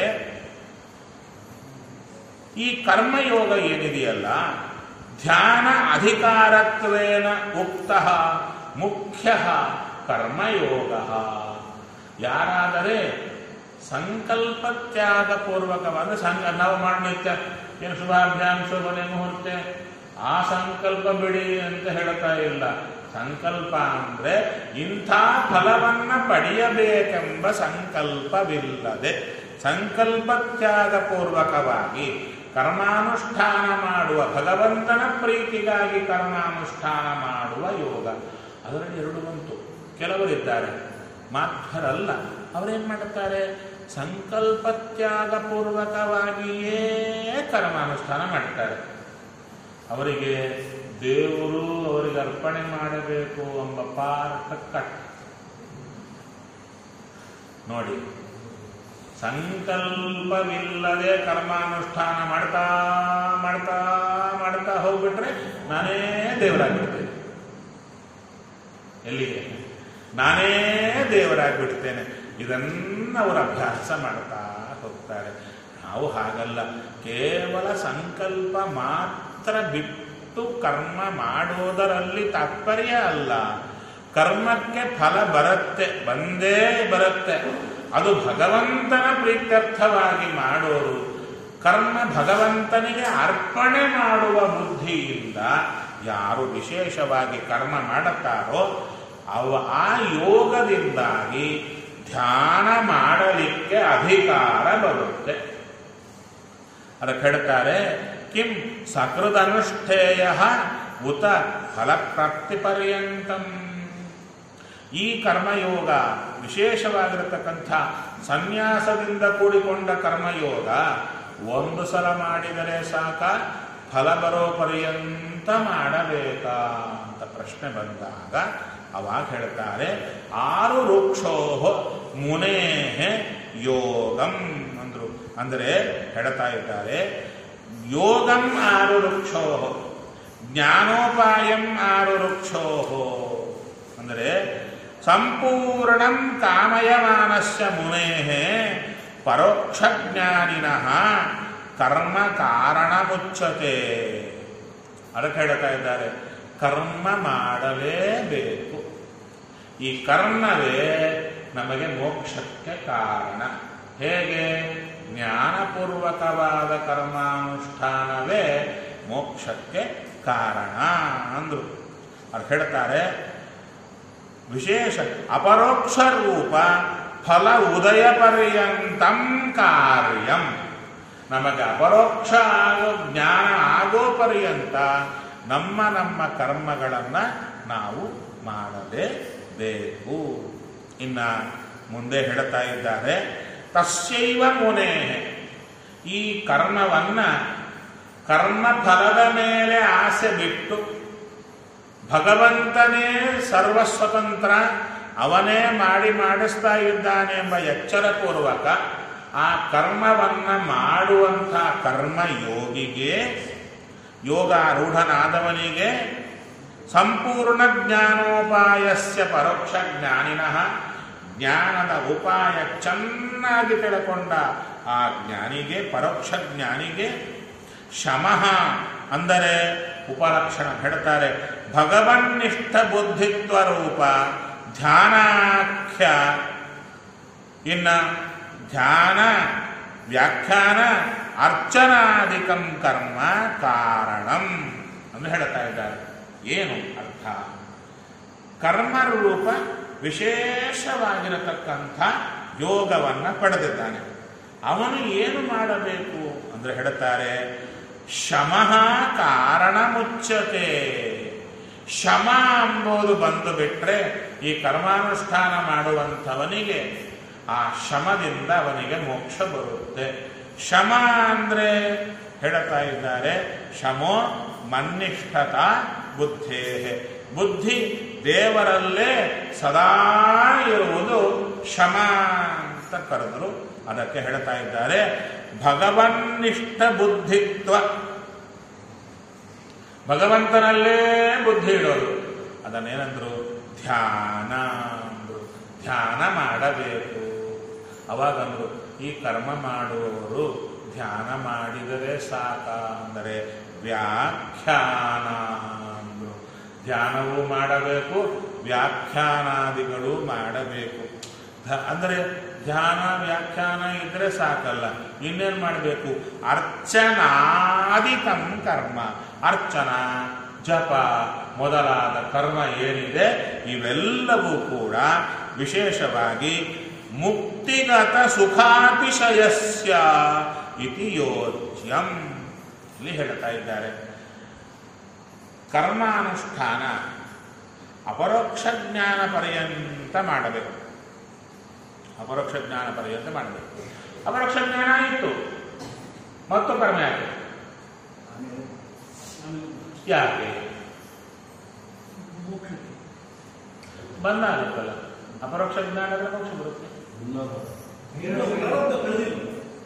ಈ ಕರ್ಮಯೋಗ ಏನಿದೆಯಲ್ಲ ಧ್ಯಾನ ಅಧಿಕಾರತ್ವೇನ ಉಕ್ತ ಮುಖ್ಯ ಕರ್ಮಯೋಗ ಯಾರಾದರೆ ಸಂಕಲ್ಪ ತ್ಯಾಗ ಪೂರ್ವಕವಾದ ಸಂಕ ನಾವು ಮಾಡಿದ್ಯ ಏನು ಶುಭಾಭ್ಯಾಂ ಶುಭನೆ ಮುಹೂರ್ತೆ ಆ ಸಂಕಲ್ಪ ಬಿಡಿ ಅಂತ ಹೇಳ್ತಾ ಇಲ್ಲ ಸಂಕಲ್ಪ ಅಂದ್ರೆ ಇಂಥ ಫಲವನ್ನ ಪಡೆಯಬೇಕೆಂಬ ಸಂಕಲ್ಪವಿಲ್ಲದೆ ಸಂಕಲ್ಪ ತ್ಯಾಗ ಪೂರ್ವಕವಾಗಿ ಕರ್ಮಾನುಷ್ಠಾನ ಮಾಡುವ ಭಗವಂತನ ಪ್ರೀತಿಗಾಗಿ ಕರ್ಮಾನುಷ್ಠಾನ ಮಾಡುವ ಯೋಗ ಅದರಲ್ಲಿ ಎರಡು ಬಂತು ಕೆಲವರಿದ್ದಾರೆ ಮಾಧ್ಯರಲ್ಲ ಅವರೇನ್ ಮಾಡುತ್ತಾರೆ ಸಂಕಲ್ಪ ತ್ಯಾಗ ಪೂರ್ವಕವಾಗಿಯೇ ಕರ್ಮಾನುಷ್ಠಾನ ಮಾಡ್ತಾರೆ ಅವರಿಗೆ ದೇವರು ಅವರಿಗೆ ಅರ್ಪಣೆ ಮಾಡಬೇಕು ಎಂಬ ಪಾರ್ಥ ಕಟ್ ನೋಡಿ ಸಂಕಲ್ಪವಿಲ್ಲದೆ ಕರ್ಮಾನುಷ್ಠಾನ ಮಾಡ್ತಾ ಮಾಡ್ತಾ ಮಾಡ್ತಾ ಹೋಗ್ಬಿಟ್ರೆ ನಾನೇ ದೇವರಾಗ್ಬಿಡ್ತೇನೆ ಎಲ್ಲಿಗೆ ನಾನೇ ದೇವರಾಗ್ಬಿಡ್ತೇನೆ ಇದನ್ನ ಅವರು ಅಭ್ಯಾಸ ಮಾಡ್ತಾ ಹೋಗ್ತಾರೆ ನಾವು ಹಾಗಲ್ಲ ಕೇವಲ ಸಂಕಲ್ಪ ಮಾತ್ರ ಬಿಟ್ಟು ಕರ್ಮ ಮಾಡೋದರಲ್ಲಿ ತಾತ್ಪರ್ಯ ಅಲ್ಲ ಕರ್ಮಕ್ಕೆ ಫಲ ಬರುತ್ತೆ ಬಂದೇ ಬರುತ್ತೆ ಅದು ಭಗವಂತನ ಪ್ರೀತ್ಯರ್ಥವಾಗಿ ಮಾಡೋರು ಕರ್ಮ ಭಗವಂತನಿಗೆ ಅರ್ಪಣೆ ಮಾಡುವ ಬುದ್ಧಿಯಿಂದ ಯಾರು ವಿಶೇಷವಾಗಿ ಕರ್ಮ ಮಾಡುತ್ತಾರೋ ಅವ ಆ ಯೋಗದಿಂದಾಗಿ ಧ್ಯಾನ ಮಾಡಲಿಕ್ಕೆ ಅಧಿಕಾರ ಬರುತ್ತೆ ಅದಕ್ಕೆ ಹೇಳ್ತಾರೆ ಕಿಂ ಸಕೃದನುಷ್ಠೇಯ ಉತ ಫಲಪ್ರಾಪ್ತಿ ಪರ್ಯಂತಂ ಈ ಕರ್ಮಯೋಗ ವಿಶೇಷವಾಗಿರತಕ್ಕಂಥ ಸನ್ಯಾಸದಿಂದ ಕೂಡಿಕೊಂಡ ಕರ್ಮಯೋಗ ಒಂದು ಸಲ ಮಾಡಿದರೆ ಸಾಕ ಫಲ ಬರೋ ಪರ್ಯಂತ ಮಾಡಬೇಕಾ ಅಂತ ಪ್ರಶ್ನೆ ಬಂದಾಗ ಅವಾಗ ಹೇಳ್ತಾರೆ ಆರು ವೃಕ್ಷೋ ಮುನೇ ಯೋಗಂ ಅಂದ್ರು ಅಂದರೆ ಹೇಳ್ತಾ ಇದ್ದಾರೆ ಯೋಗಂ ಆರು ವೃಕ್ಷೋ ಜ್ಞಾನೋಪಾಯಂ ಆರು ವೃಕ್ಷೋ ಅಂದರೆ ಸಂಪೂರ್ಣಂ ಕಾಮಯಮಾನಸ್ಯ ಮುನೇ ಪರೋಕ್ಷ ಜ್ಞಾನಿನಃ ಕರ್ಮ ಕಾರಣ ಮುಚ್ಚತೆ ಅದಕ್ಕೆ ಹೇಳ್ತಾ ಇದ್ದಾರೆ ಕರ್ಮ ಮಾಡಲೇಬೇಕು ಈ ಕರ್ಮವೇ ನಮಗೆ ಮೋಕ್ಷಕ್ಕೆ ಕಾರಣ ಹೇಗೆ ಜ್ಞಾನಪೂರ್ವಕವಾದ ಕರ್ಮಾನುಷ್ಠಾನವೇ ಮೋಕ್ಷಕ್ಕೆ ಕಾರಣ ಅಂದ್ರು ಅದು ಹೇಳ್ತಾರೆ ವಿಶೇಷ ಅಪರೋಕ್ಷ ರೂಪ ಫಲ ಉದಯ ಪರ್ಯಂತಂ ಕಾರ್ಯಂ ನಮಗೆ ಅಪರೋಕ್ಷ ಆಗೋ ಜ್ಞಾನ ಆಗೋ ಪರ್ಯಂತ ನಮ್ಮ ನಮ್ಮ ಕರ್ಮಗಳನ್ನು ನಾವು ಮಾಡಲೇಬೇಕು ಇನ್ನ ಮುಂದೆ ಹೇಳ್ತಾ ಇದ್ದಾರೆ ತಸ್ಯೈವ ಮುನೇ ಈ ಕರ್ಮವನ್ನ ಕರ್ಮ ಫಲದ ಮೇಲೆ ಆಸೆ ಬಿಟ್ಟು ಭಗವಂತನೇ ಸರ್ವಸ್ವತಂತ್ರ ಅವನೇ ಮಾಡಿ ಮಾಡಿಸ್ತಾ ಇದ್ದಾನೆ ಎಂಬ ಎಚ್ಚರಪೂರ್ವಕ ಆ ಕರ್ಮವನ್ನ ಮಾಡುವಂಥ ಕರ್ಮ ಯೋಗಿಗೆ ಯೋಗಾರೂಢನಾದವನಿಗೆ ಸಂಪೂರ್ಣ ಜ್ಞಾನೋಪಾಯಸ್ಯ ಪರೋಕ್ಷ ಜ್ಞಾನಿನಃ ಜ್ಞಾನದ ಉಪಾಯ ಚೆನ್ನಾಗಿ ತಿಳ್ಕೊಂಡ ಆ ಜ್ಞಾನಿಗೆ ಪರೋಕ್ಷ ಜ್ಞಾನಿಗೆ ಶಮಃ ಅಂದರೆ ಉಪಲಕ್ಷಣ ಹೇಳ್ತಾರೆ ಭಗವನ್ನಿಷ್ಠ ಬುದ್ಧಿತ್ವ ರೂಪ ಧ್ಯಾನಾಖ್ಯ ಇನ್ನ ಧ್ಯಾನ ವ್ಯಾಖ್ಯಾನ ಅರ್ಚನಾದಿಕಂ ಕರ್ಮ ಕಾರಣಂ ಅಂತ ಹೇಳ್ತಾ ಇದ್ದಾರೆ ಏನು ಅರ್ಥ ಕರ್ಮರೂಪ ವಿಶೇಷವಾಗಿರತಕ್ಕಂಥ ಯೋಗವನ್ನು ಪಡೆದಿದ್ದಾನೆ ಅವನು ಏನು ಮಾಡಬೇಕು ಅಂದ್ರೆ ಹೇಳ್ತಾರೆ ಶಮಃ ಕಾರಣ ಮುಚ್ಚತೆ ಶಮ ಎಂಬುದು ಬಂದು ಬಿಟ್ರೆ ಈ ಕರ್ಮಾನುಷ್ಠಾನ ಮಾಡುವಂಥವನಿಗೆ ಆ ಶಮದಿಂದ ಅವನಿಗೆ ಮೋಕ್ಷ ಬರುತ್ತೆ ಶಮ ಅಂದ್ರೆ ಹೇಳ್ತಾ ಇದ್ದಾರೆ ಶಮೋ ಮನ್ನಿಷ್ಠತ ಬುದ್ಧೇ ಬುದ್ಧಿ ದೇವರಲ್ಲೇ ಸದಾ ಇರುವುದು ಶಮ ಅಂತ ಕರೆದರು ಅದಕ್ಕೆ ಹೇಳ್ತಾ ಇದ್ದಾರೆ ಭಗವನ್ನಿಷ್ಠ ಬುದ್ಧಿತ್ವ ಭಗವಂತನಲ್ಲೇ ಬುದ್ಧಿ ಇಡೋದು ಅದನ್ನೇನಂದ್ರು ಧ್ಯಾನ ಅಂದ್ರು ಧ್ಯಾನ ಮಾಡಬೇಕು ಅವಾಗಂದ್ರು ಈ ಕರ್ಮ ಮಾಡುವವರು ಧ್ಯಾನ ಮಾಡಿದರೆ ಸಾಕ ಅಂದರೆ ವ್ಯಾಖ್ಯಾನ ಅಂದ್ರು ಧ್ಯಾನವೂ ಮಾಡಬೇಕು ವ್ಯಾಖ್ಯಾನಾದಿಗಳು ಮಾಡಬೇಕು ಧ- ಅಂದರೆ ಧ್ಯಾನ ವ್ಯಾಖ್ಯಾನ ಇದ್ರೆ ಸಾಕಲ್ಲ ಇನ್ನೇನು ಮಾಡಬೇಕು ಅರ್ಚನಾದಿಕಂ ಕರ್ಮ ಅರ್ಚನ ಜಪ ಮೊದಲಾದ ಕರ್ಮ ಏನಿದೆ ಇವೆಲ್ಲವೂ ಕೂಡ ವಿಶೇಷವಾಗಿ ಮುಕ್ತಿಗತ ಸುಖಾತಿಶಯಸ್ಯ ಇತಿ ಯೋಜ್ಯಂ ಇಲ್ಲಿ ಹೇಳ್ತಾ ಇದ್ದಾರೆ ಕರ್ಮಾನುಷ್ಠಾನ ಅಪರೋಕ್ಷ ಜ್ಞಾನ ಪರ್ಯಂತ ಮಾಡಬೇಕು ಅಪರೋಕ್ಷ ಜ್ಞಾನ ಪರ್ಯಂತ ಮಾಡಬೇಕು ಅಪರೋಕ್ಷ ಜ್ಞಾನ ಇತ್ತು ಮತ್ತು ಕರ್ಮ ಯಾಕೆ ಯಾಕೆ ಮೋಕ್ಷಕ್ಕೆ ಬಂದಾಗುತ್ತಲ್ಲ ಅಪರೋಕ್ಷ ಜ್ಞಾನ ಅಂದ್ರೆ ಮೋಕ್ಷ ಬರುತ್ತೆ ಯಾವತ್ತೂ ಕಳೆದಿಲ್ಲ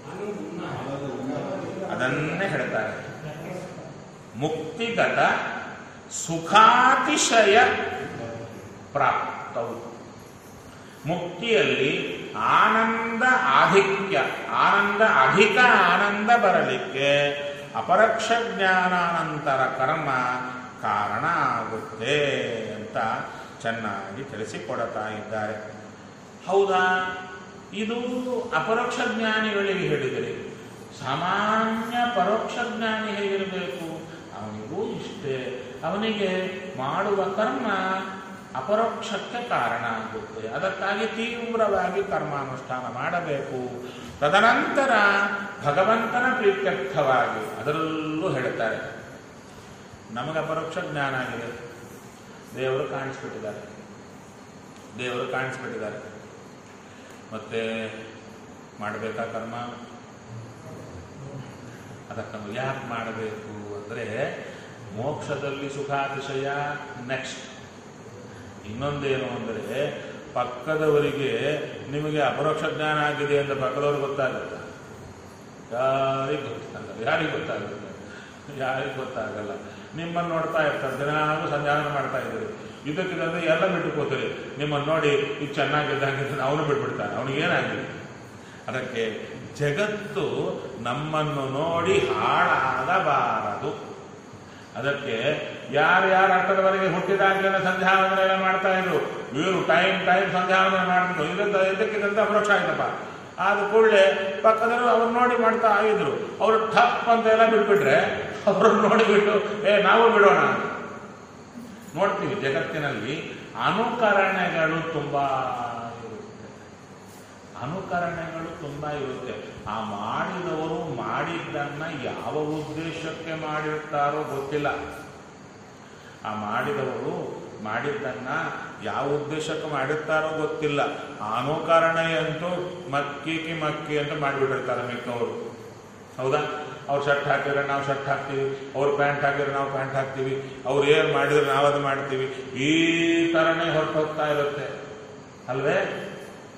ಅದನ್ನೇ ಹೇಳ್ತಾರೆ ಮುಕ್ತಿಗತ ಸುಖಾತಿಶಯ ಪ್ರಾಪ್ತವು ಮುಕ್ತಿಯಲ್ಲಿ ಆನಂದ ಆಧಿಕ್ಯ ಆನಂದ ಅಧಿಕ ಆನಂದ ಬರಲಿಕ್ಕೆ ಅಪರೋಕ್ಷ ಜ್ಞಾನಾನಂತರ ಕರ್ಮ ಕಾರಣ ಆಗುತ್ತೆ ಅಂತ ಚೆನ್ನಾಗಿ ತಿಳಿಸಿಕೊಡ್ತಾ ಇದ್ದಾರೆ ಹೌದಾ ಇದು ಅಪರೋಕ್ಷ ಜ್ಞಾನಿಗಳಿಗೆ ಹೇಳಿದರೆ ಸಾಮಾನ್ಯ ಪರೋಕ್ಷ ಜ್ಞಾನಿ ಹೇಗಿರಬೇಕು ಅವನಿಗೂ ಇಷ್ಟೇ ಅವನಿಗೆ ಮಾಡುವ ಕರ್ಮ ಅಪರೋಕ್ಷಕ್ಕೆ ಕಾರಣ ಆಗುತ್ತೆ ಅದಕ್ಕಾಗಿ ತೀವ್ರವಾಗಿ ಕರ್ಮಾನುಷ್ಠಾನ ಮಾಡಬೇಕು ತದನಂತರ ಭಗವಂತನ ಪ್ರೀತ್ಯರ್ಥವಾಗಿ ಅದರಲ್ಲೂ ಹೇಳ್ತಾರೆ ನಮಗೆ ಅಪರೋಕ್ಷ ಜ್ಞಾನ ಆಗಿದೆ ದೇವರು ಕಾಣಿಸ್ಬಿಟ್ಟಿದ್ದಾರೆ ದೇವರು ಕಾಣಿಸ್ಬಿಟ್ಟಿದ್ದಾರೆ ಮತ್ತೆ ಮಾಡಬೇಕಾ ಕರ್ಮ ಅದಕ್ಕೆ ನಾವು ಯಾಕೆ ಮಾಡಬೇಕು ಅಂದರೆ ಮೋಕ್ಷದಲ್ಲಿ ಸುಖಾತಿಶಯ ನೆಕ್ಸ್ಟ್ ಇನ್ನೊಂದೇನು ಅಂದರೆ ಪಕ್ಕದವರಿಗೆ ನಿಮಗೆ ಅಪರೋಕ್ಷ ಜ್ಞಾನ ಆಗಿದೆ ಅಂತ ಪಕ್ಕದವ್ರಿಗೆ ಗೊತ್ತಾಗುತ್ತೆ ಯಾರಿಗೆ ಗೊತ್ತಾಗಲ್ಲ ಯಾರಿಗೆ ಗೊತ್ತಾಗುತ್ತೆ ಯಾರಿಗೆ ಗೊತ್ತಾಗಲ್ಲ ನಿಮ್ಮನ್ನು ನೋಡ್ತಾ ಇರ್ತಾರೆ ದಿನಾಲು ಸಂಧಾನ ಮಾಡ್ತಾ ಇದ್ದೀರಿ ಇದಕ್ಕಿದಂದ್ರೆ ಎಲ್ಲ ಬಿಟ್ಟುಕೋತೀರಿ ನಿಮ್ಮನ್ನು ನೋಡಿ ಇದು ಚೆನ್ನಾಗಿದ್ದಂಗೆ ಅವನು ಬಿಟ್ಬಿಡ್ತಾನೆ ಅವನಿಗೇನಾಗಿದೆ ಅದಕ್ಕೆ ಜಗತ್ತು ನಮ್ಮನ್ನು ನೋಡಿ ಹಾಳಾಗಬಾರದು ಅದಕ್ಕೆ ಯಾರ್ಯಾರು ಅರ್ಥದವರೆಗೆ ಹುಟ್ಟಿದಾಗಲೇ ಸಂಧ್ಯಾವಂದನೆ ಮಾಡ್ತಾ ಇದ್ರು ಇವರು ಟೈಮ್ ಟೈಮ್ ಸಂಧ್ಯಾವಂದನೆ ಮಾಡ್ತಿದ್ರು ಇದರಿಂದ ಇದಕ್ಕಿದಂತ ಅಪರೋಕ್ಷ ಆಯ್ತಪ್ಪ ಆದ ಕೂಡಲೇ ಪಕ್ಕದವರು ಅವ್ರು ನೋಡಿ ಮಾಡ್ತಾ ಇದ್ರು ಅವರು ಠಪ್ ಅಂತ ಎಲ್ಲ ಬಿಟ್ಬಿಟ್ರೆ ಅವ್ರನ್ನ ನೋಡಿಬಿಟ್ಟು ಏ ನಾವು ಬಿಡೋಣ ನೋಡ್ತೀವಿ ಜಗತ್ತಿನಲ್ಲಿ ಅನುಕರಣೆಗಳು ತುಂಬಾ ಇರುತ್ತೆ ಅನುಕರಣೆಗಳು ತುಂಬಾ ಇರುತ್ತೆ ಆ ಮಾಡಿದವರು ಮಾಡಿದ್ದನ್ನ ಯಾವ ಉದ್ದೇಶಕ್ಕೆ ಮಾಡಿರ್ತಾರೋ ಗೊತ್ತಿಲ್ಲ ಆ ಮಾಡಿದವರು ಮಾಡಿದ್ದನ್ನ ಯಾವ ಉದ್ದೇಶಕ್ಕೆ ಮಾಡಿರ್ತಾರೋ ಗೊತ್ತಿಲ್ಲ ಆ ಅನುಕರಣೆ ಅಂತೂ ಮಕ್ಕಿಕಿ ಮಕ್ಕಿ ಅಂತ ಮಾಡಿಬಿಟ್ಟಿರ್ತಾರೆ ಮಿಕ್ಕವರು ಹೌದಾ ಅವ್ರು ಶರ್ಟ್ ಹಾಕಿದ್ರೆ ನಾವು ಶರ್ಟ್ ಹಾಕ್ತೀವಿ ಅವ್ರು ಪ್ಯಾಂಟ್ ಹಾಕಿದ್ರೆ ನಾವು ಪ್ಯಾಂಟ್ ಹಾಕ್ತೀವಿ ಅವ್ರು ಏನು ಮಾಡಿದ್ರೆ ನಾವು ಅದು ಮಾಡ್ತೀವಿ ಈ ಥರನೇ ಹೊರಟು ಹೋಗ್ತಾ ಇರುತ್ತೆ ಅಲ್ವೇ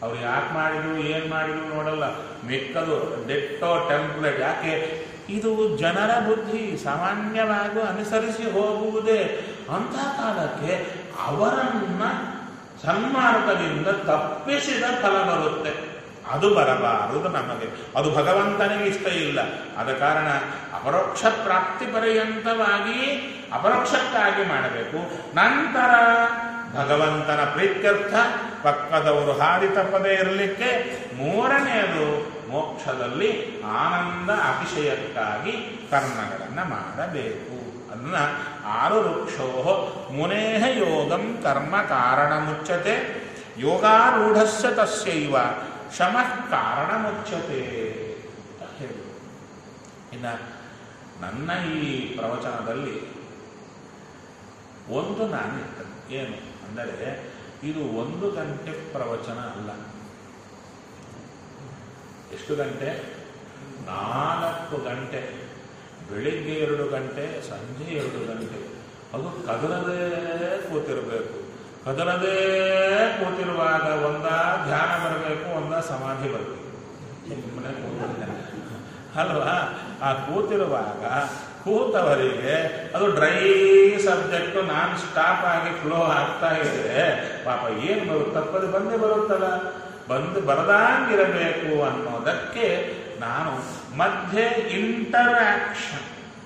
ಅವ್ರು ಯಾಕೆ ಮಾಡಿದ್ರು ಏನು ಮಾಡಿದ್ರು ನೋಡಲ್ಲ ಮಿಕ್ಕದು ಡೆಟ್ಟೋ ಟೆಂಪ್ಲೆಟ್ ಯಾಕೆ ಇದು ಜನರ ಬುದ್ಧಿ ಸಾಮಾನ್ಯವಾಗಿ ಅನುಸರಿಸಿ ಹೋಗುವುದೇ ಅಂತ ಕಾಲಕ್ಕೆ ಅವರನ್ನ ಸನ್ಮಾರ್ಗದಿಂದ ತಪ್ಪಿಸಿದ ಫಲ ಬರುತ್ತೆ ಅದು ಬರಬಾರದು ನಮಗೆ ಅದು ಭಗವಂತನಿಗೆ ಇಷ್ಟ ಇಲ್ಲ ಆದ ಕಾರಣ ಅಪರೋಕ್ಷ ಪ್ರಾಪ್ತಿ ಪರ್ಯಂತವಾಗಿ ಅಪರೋಕ್ಷಕ್ಕಾಗಿ ಮಾಡಬೇಕು ನಂತರ ಭಗವಂತನ ಪ್ರೀತ್ಯರ್ಥ ಪಕ್ಕದವರು ಹಾದಿ ತಪ್ಪದೇ ಇರಲಿಕ್ಕೆ ಮೂರನೆಯದು ಮೋಕ್ಷದಲ್ಲಿ ಆನಂದ ಅತಿಶಯಕ್ಕಾಗಿ ಕರ್ಮಗಳನ್ನು ಮಾಡಬೇಕು ಅದನ್ನ ಆರು ವೃಕ್ಷೋ ಮುನೇಹ ಯೋಗಂ ಕರ್ಮ ಕಾರಣ ಮುಚ್ಚತೆ ಯೋಗಾರೂಢಸ್ಯ ತಸ್ಯೈವ ಶಮ ಕಾರಣ ಮುಚ್ಚತೆ ಅಂತ ಹೇಳಿ ಇನ್ನ ನನ್ನ ಈ ಪ್ರವಚನದಲ್ಲಿ ಒಂದು ನಾನು ಇರ್ತದೆ ಏನು ಅಂದರೆ ಇದು ಒಂದು ಗಂಟೆ ಪ್ರವಚನ ಅಲ್ಲ ಎಷ್ಟು ಗಂಟೆ ನಾಲ್ಕು ಗಂಟೆ ಬೆಳಿಗ್ಗೆ ಎರಡು ಗಂಟೆ ಸಂಜೆ ಎರಡು ಗಂಟೆ ಅದು ಕದಲದೇ ಕೂತಿರಬೇಕು ಕದಲದೇ ಕೂತಿರುವಾಗ ಒಂದ ಧ್ಯಾನ ಬರಬೇಕು ಒಂದ ಸಮಾಧಿ ಬರಬೇಕು ಸುಮ್ಮನೆ ಕೂತಿರ್ತಾನೆ. ಅಲ್ವಾ ಆ ಕೂತಿರುವಾಗ ಕೂತವರಿಗೆ ಅದು ಡ್ರೈ ಸಬ್ಜೆಕ್ಟ್ ನಾನ್ ಸ್ಟಾಪ್ ಆಗಿ ಫ್ಲೋ ಆಗ್ತಾ ಇದ್ರೆ ಪಾಪ ಏನು ಬರುತ್ತೆ ತಪ್ಪದು ಬಂದೇ ಬರುತ್ತಲ್ಲ ಬಂದು ಬರದಂಗಿರಬೇಕು ಅನ್ನೋದಕ್ಕೆ ನಾನು ಮಧ್ಯೆ ಇಂಟರಾಕ್ಷನ್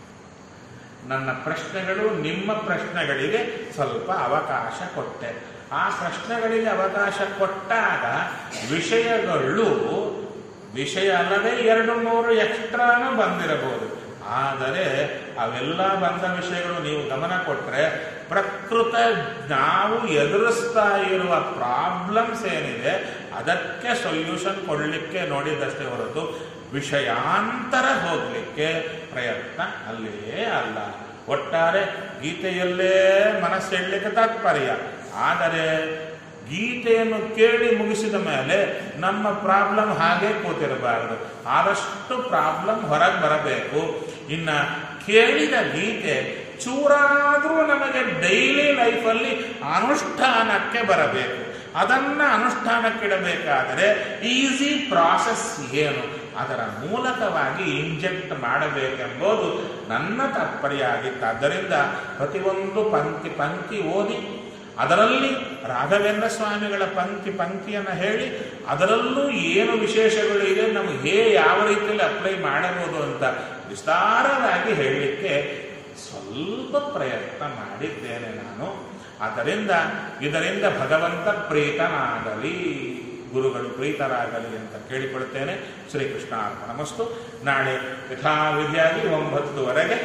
ನನ್ನ ಪ್ರಶ್ನೆಗಳು ನಿಮ್ಮ ಪ್ರಶ್ನೆಗಳಿಗೆ ಸ್ವಲ್ಪ ಅವಕಾಶ ಕೊಟ್ಟೆ ಆ ಪ್ರಶ್ನೆಗಳಿಗೆ ಅವಕಾಶ ಕೊಟ್ಟಾಗ ವಿಷಯಗಳು ವಿಷಯ ಅಲ್ಲದೆ ಎರಡು ಮೂರು ಎಕ್ಸ್ಟ್ರಾನು ಬಂದಿರಬಹುದು ಆದರೆ ಅವೆಲ್ಲ ಬಂದ ವಿಷಯಗಳು ನೀವು ಗಮನ ಕೊಟ್ಟರೆ ಪ್ರಕೃತ ನಾವು ಎದುರಿಸ್ತಾ ಇರುವ ಪ್ರಾಬ್ಲಮ್ಸ್ ಏನಿದೆ ಅದಕ್ಕೆ ಸೊಲ್ಯೂಷನ್ ಕೊಡಲಿಕ್ಕೆ ನೋಡಿದಷ್ಟೇ ಹೊರತು ವಿಷಯಾಂತರ ಹೋಗಲಿಕ್ಕೆ ಪ್ರಯತ್ನ ಅಲ್ಲಿಯೇ ಅಲ್ಲ ಒಟ್ಟಾರೆ ಗೀತೆಯಲ್ಲೇ ಮನಸ್ಸೆಡ್ಲಿಕ್ಕೆ ತಾತ್ಪರ್ಯ ಆದರೆ ಗೀತೆಯನ್ನು ಕೇಳಿ ಮುಗಿಸಿದ ಮೇಲೆ ನಮ್ಮ ಪ್ರಾಬ್ಲಮ್ ಹಾಗೆ ಕೂತಿರಬಾರದು ಆದಷ್ಟು ಪ್ರಾಬ್ಲಮ್ ಹೊರಗೆ ಬರಬೇಕು ಇನ್ನ ಕೇಳಿದ ಗೀತೆ ಚೂರಾದರೂ ನಮಗೆ ಡೈಲಿ ಲೈಫಲ್ಲಿ ಅನುಷ್ಠಾನಕ್ಕೆ ಬರಬೇಕು ಅದನ್ನ ಅನುಷ್ಠಾನಕ್ಕಿಡಬೇಕಾದರೆ ಈಸಿ ಪ್ರಾಸೆಸ್ ಏನು ಅದರ ಮೂಲಕವಾಗಿ ಇಂಜೆಕ್ಟ್ ಮಾಡಬೇಕೆಂಬುದು ನನ್ನ ತಾತ್ಪರ್ಯ ಆಗಿತ್ತಾದ್ದರಿಂದ ಪ್ರತಿಯೊಂದು ಪಂಕ್ತಿ ಪಂಕ್ತಿ ಓದಿ ಅದರಲ್ಲಿ ರಾಘವೇಂದ್ರ ಸ್ವಾಮಿಗಳ ಪಂಕ್ತಿ ಪಂಕ್ತಿಯನ್ನು ಹೇಳಿ ಅದರಲ್ಲೂ ಏನು ವಿಶೇಷಗಳು ಇದೆ ನಮಗೆ ಹೇ ಯಾವ ರೀತಿಯಲ್ಲಿ ಅಪ್ಲೈ ಮಾಡಬಹುದು ಅಂತ ವಿಸ್ತಾರವಾಗಿ ಹೇಳಲಿಕ್ಕೆ ಸ್ವಲ್ಪ ಪ್ರಯತ್ನ ಮಾಡಿದ್ದೇನೆ ನಾನು ಆದ್ದರಿಂದ ಇದರಿಂದ ಭಗವಂತ ಪ್ರೀತನಾಗಲಿ ಗುರುಗಳು ಪ್ರೀತರಾಗಲಿ ಅಂತ ಕೇಳಿಕೊಳ್ತೇನೆ ಶ್ರೀಕೃಷ್ಣ ಅರ್ಪಣಮಸ್ತು ನಾಳೆ ಯಥಾವಿಧಿಯಾಗಿ ಒಂಬತ್ತುವರೆಗೆ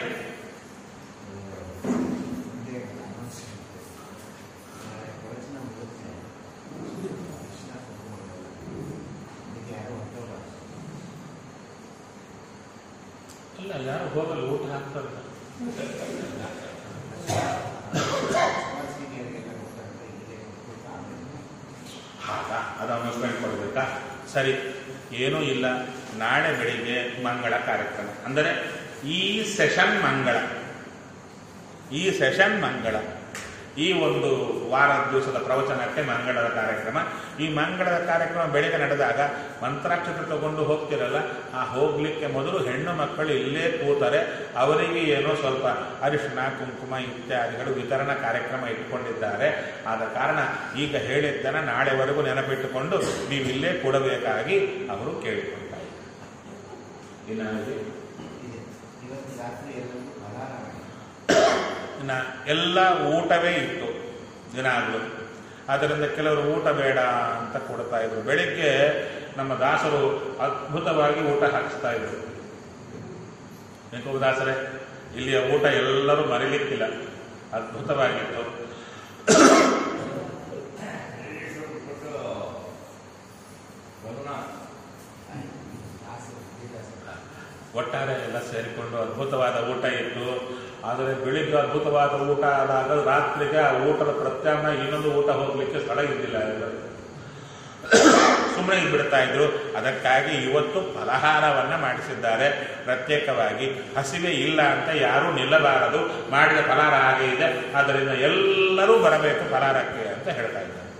ಇಲ್ಲ ಯಾರು ಹೋಗಲ್ಲ ಊಟ ಹಾಕ್ತಾರೆ ಹಾಗಾ ಅದು ಅನೌನ್ಸ್ಮೆಂಟ್ ಕೊಡಬೇಕಾ ಸರಿ ಏನೂ ಇಲ್ಲ ನಾಳೆ ಬೆಳಿಗ್ಗೆ ಮಂಗಳ ಕಾರ್ಯಕ್ರಮ ಅಂದರೆ ಈ ಸೆಷನ್ ಮಂಗಳ ಈ ಸೆಷನ್ ಮಂಗಳ ಈ ಒಂದು ವಾರದ ದಿವಸದ ಪ್ರವಚನಕ್ಕೆ ಮಂಗಳದ ಕಾರ್ಯಕ್ರಮ ಈ ಮಂಗಳದ ಕಾರ್ಯಕ್ರಮ ಬೆಳಿಗ್ಗೆ ನಡೆದಾಗ ಮಂತ್ರಾಕ್ಷತೆ ತಗೊಂಡು ಹೋಗ್ತಿರಲ್ಲ ಆ ಹೋಗ್ಲಿಕ್ಕೆ ಮೊದಲು ಹೆಣ್ಣು ಮಕ್ಕಳು ಇಲ್ಲೇ ಕೂತಾರೆ ಅವರಿಗೆ ಏನೋ ಸ್ವಲ್ಪ ಅರಿಶಿಣ ಕುಂಕುಮ ಇತ್ಯಾದಿಗಳು ವಿತರಣಾ ಕಾರ್ಯಕ್ರಮ ಇಟ್ಕೊಂಡಿದ್ದಾರೆ ಆದ ಕಾರಣ ಈಗ ಹೇಳಿದ್ದನ್ನ ನಾಳೆವರೆಗೂ ನೆನಪಿಟ್ಟುಕೊಂಡು ನೀವು ಇಲ್ಲೇ ಕೊಡಬೇಕಾಗಿ ಅವರು ಕೇಳಿಕೊಳ್ತಾರೆ ಇನ್ನಾಗಿದೆ ಇವತ್ತು ರಾತ್ರಿ ಎಲ್ಲರಿಗೂ ಫಲಾರ ಮಾಡಿ ಇನ್ನು ಎಲ್ಲ ಊಟವೇ ಇತ್ತು ದಿನಾಗಲೂ ಆದ್ದರಿಂದ ಕೆಲವರು ಊಟ ಬೇಡ ಅಂತ ಕೊಡ್ತಾ ಇದ್ರು ಬೆಳಿಗ್ಗೆ ನಮ್ಮ ದಾಸರು ಅದ್ಭುತವಾಗಿ ಊಟ ಹಾಕಿಸ್ತಾ ಇದ್ರು ಯಾಕೋ ದಾಸರೇ ಇಲ್ಲಿಯ ಊಟ ಎಲ್ಲರೂ ಮರಿಲಿಕ್ಕಿಲ್ಲ ಅದ್ಭುತವಾಗಿತ್ತು ದಾಸರು ವಿದ್ಯಾದಾಸರು. ಒಟ್ಟಾರೆ ಎಲ್ಲ ಸೇರಿಕೊಂಡು ಅದ್ಭುತವಾದ ಊಟ ಇತ್ತು ಆದರೆ ಬೆಳಿಗ್ಗೆ ಅದ್ಭುತವಾದ ಊಟ ಆದಾಗ ರಾತ್ರಿಗೆ ಆ ಊಟದ ಪ್ರತ್ಯಾಮ್ನಾಯ ಇನ್ನೊಂದು ಊಟ ಹೋಗ್ಲಿಕ್ಕೆ ಸ್ಥಳ ಇದ್ದಿಲ್ಲ ಎಲ್ಲರೂ ಸುಮ್ಮನೆ ಬಿಡ್ತಾ ಇದ್ರು ಅದಕ್ಕಾಗಿ ಇವತ್ತು ಫಲಹಾರವನ್ನ ಮಾಡಿಸಿದ್ದಾರೆ ಪ್ರತ್ಯೇಕವಾಗಿ ಹಸಿವೆ ಇಲ್ಲ ಅಂತ ಯಾರೂ ನಿಲ್ಲಬಾರದು ಮಾಡಿದ ಫಲಹಾರ ಹಾಗೆ ಇದೆ ಆದ್ದರಿಂದ ಎಲ್ಲರೂ ಬರಬೇಕು ಫಲಹಾರಕ್ಕೆ ಅಂತ ಹೇಳ್ತಾ ಇದ್ದಾರೆ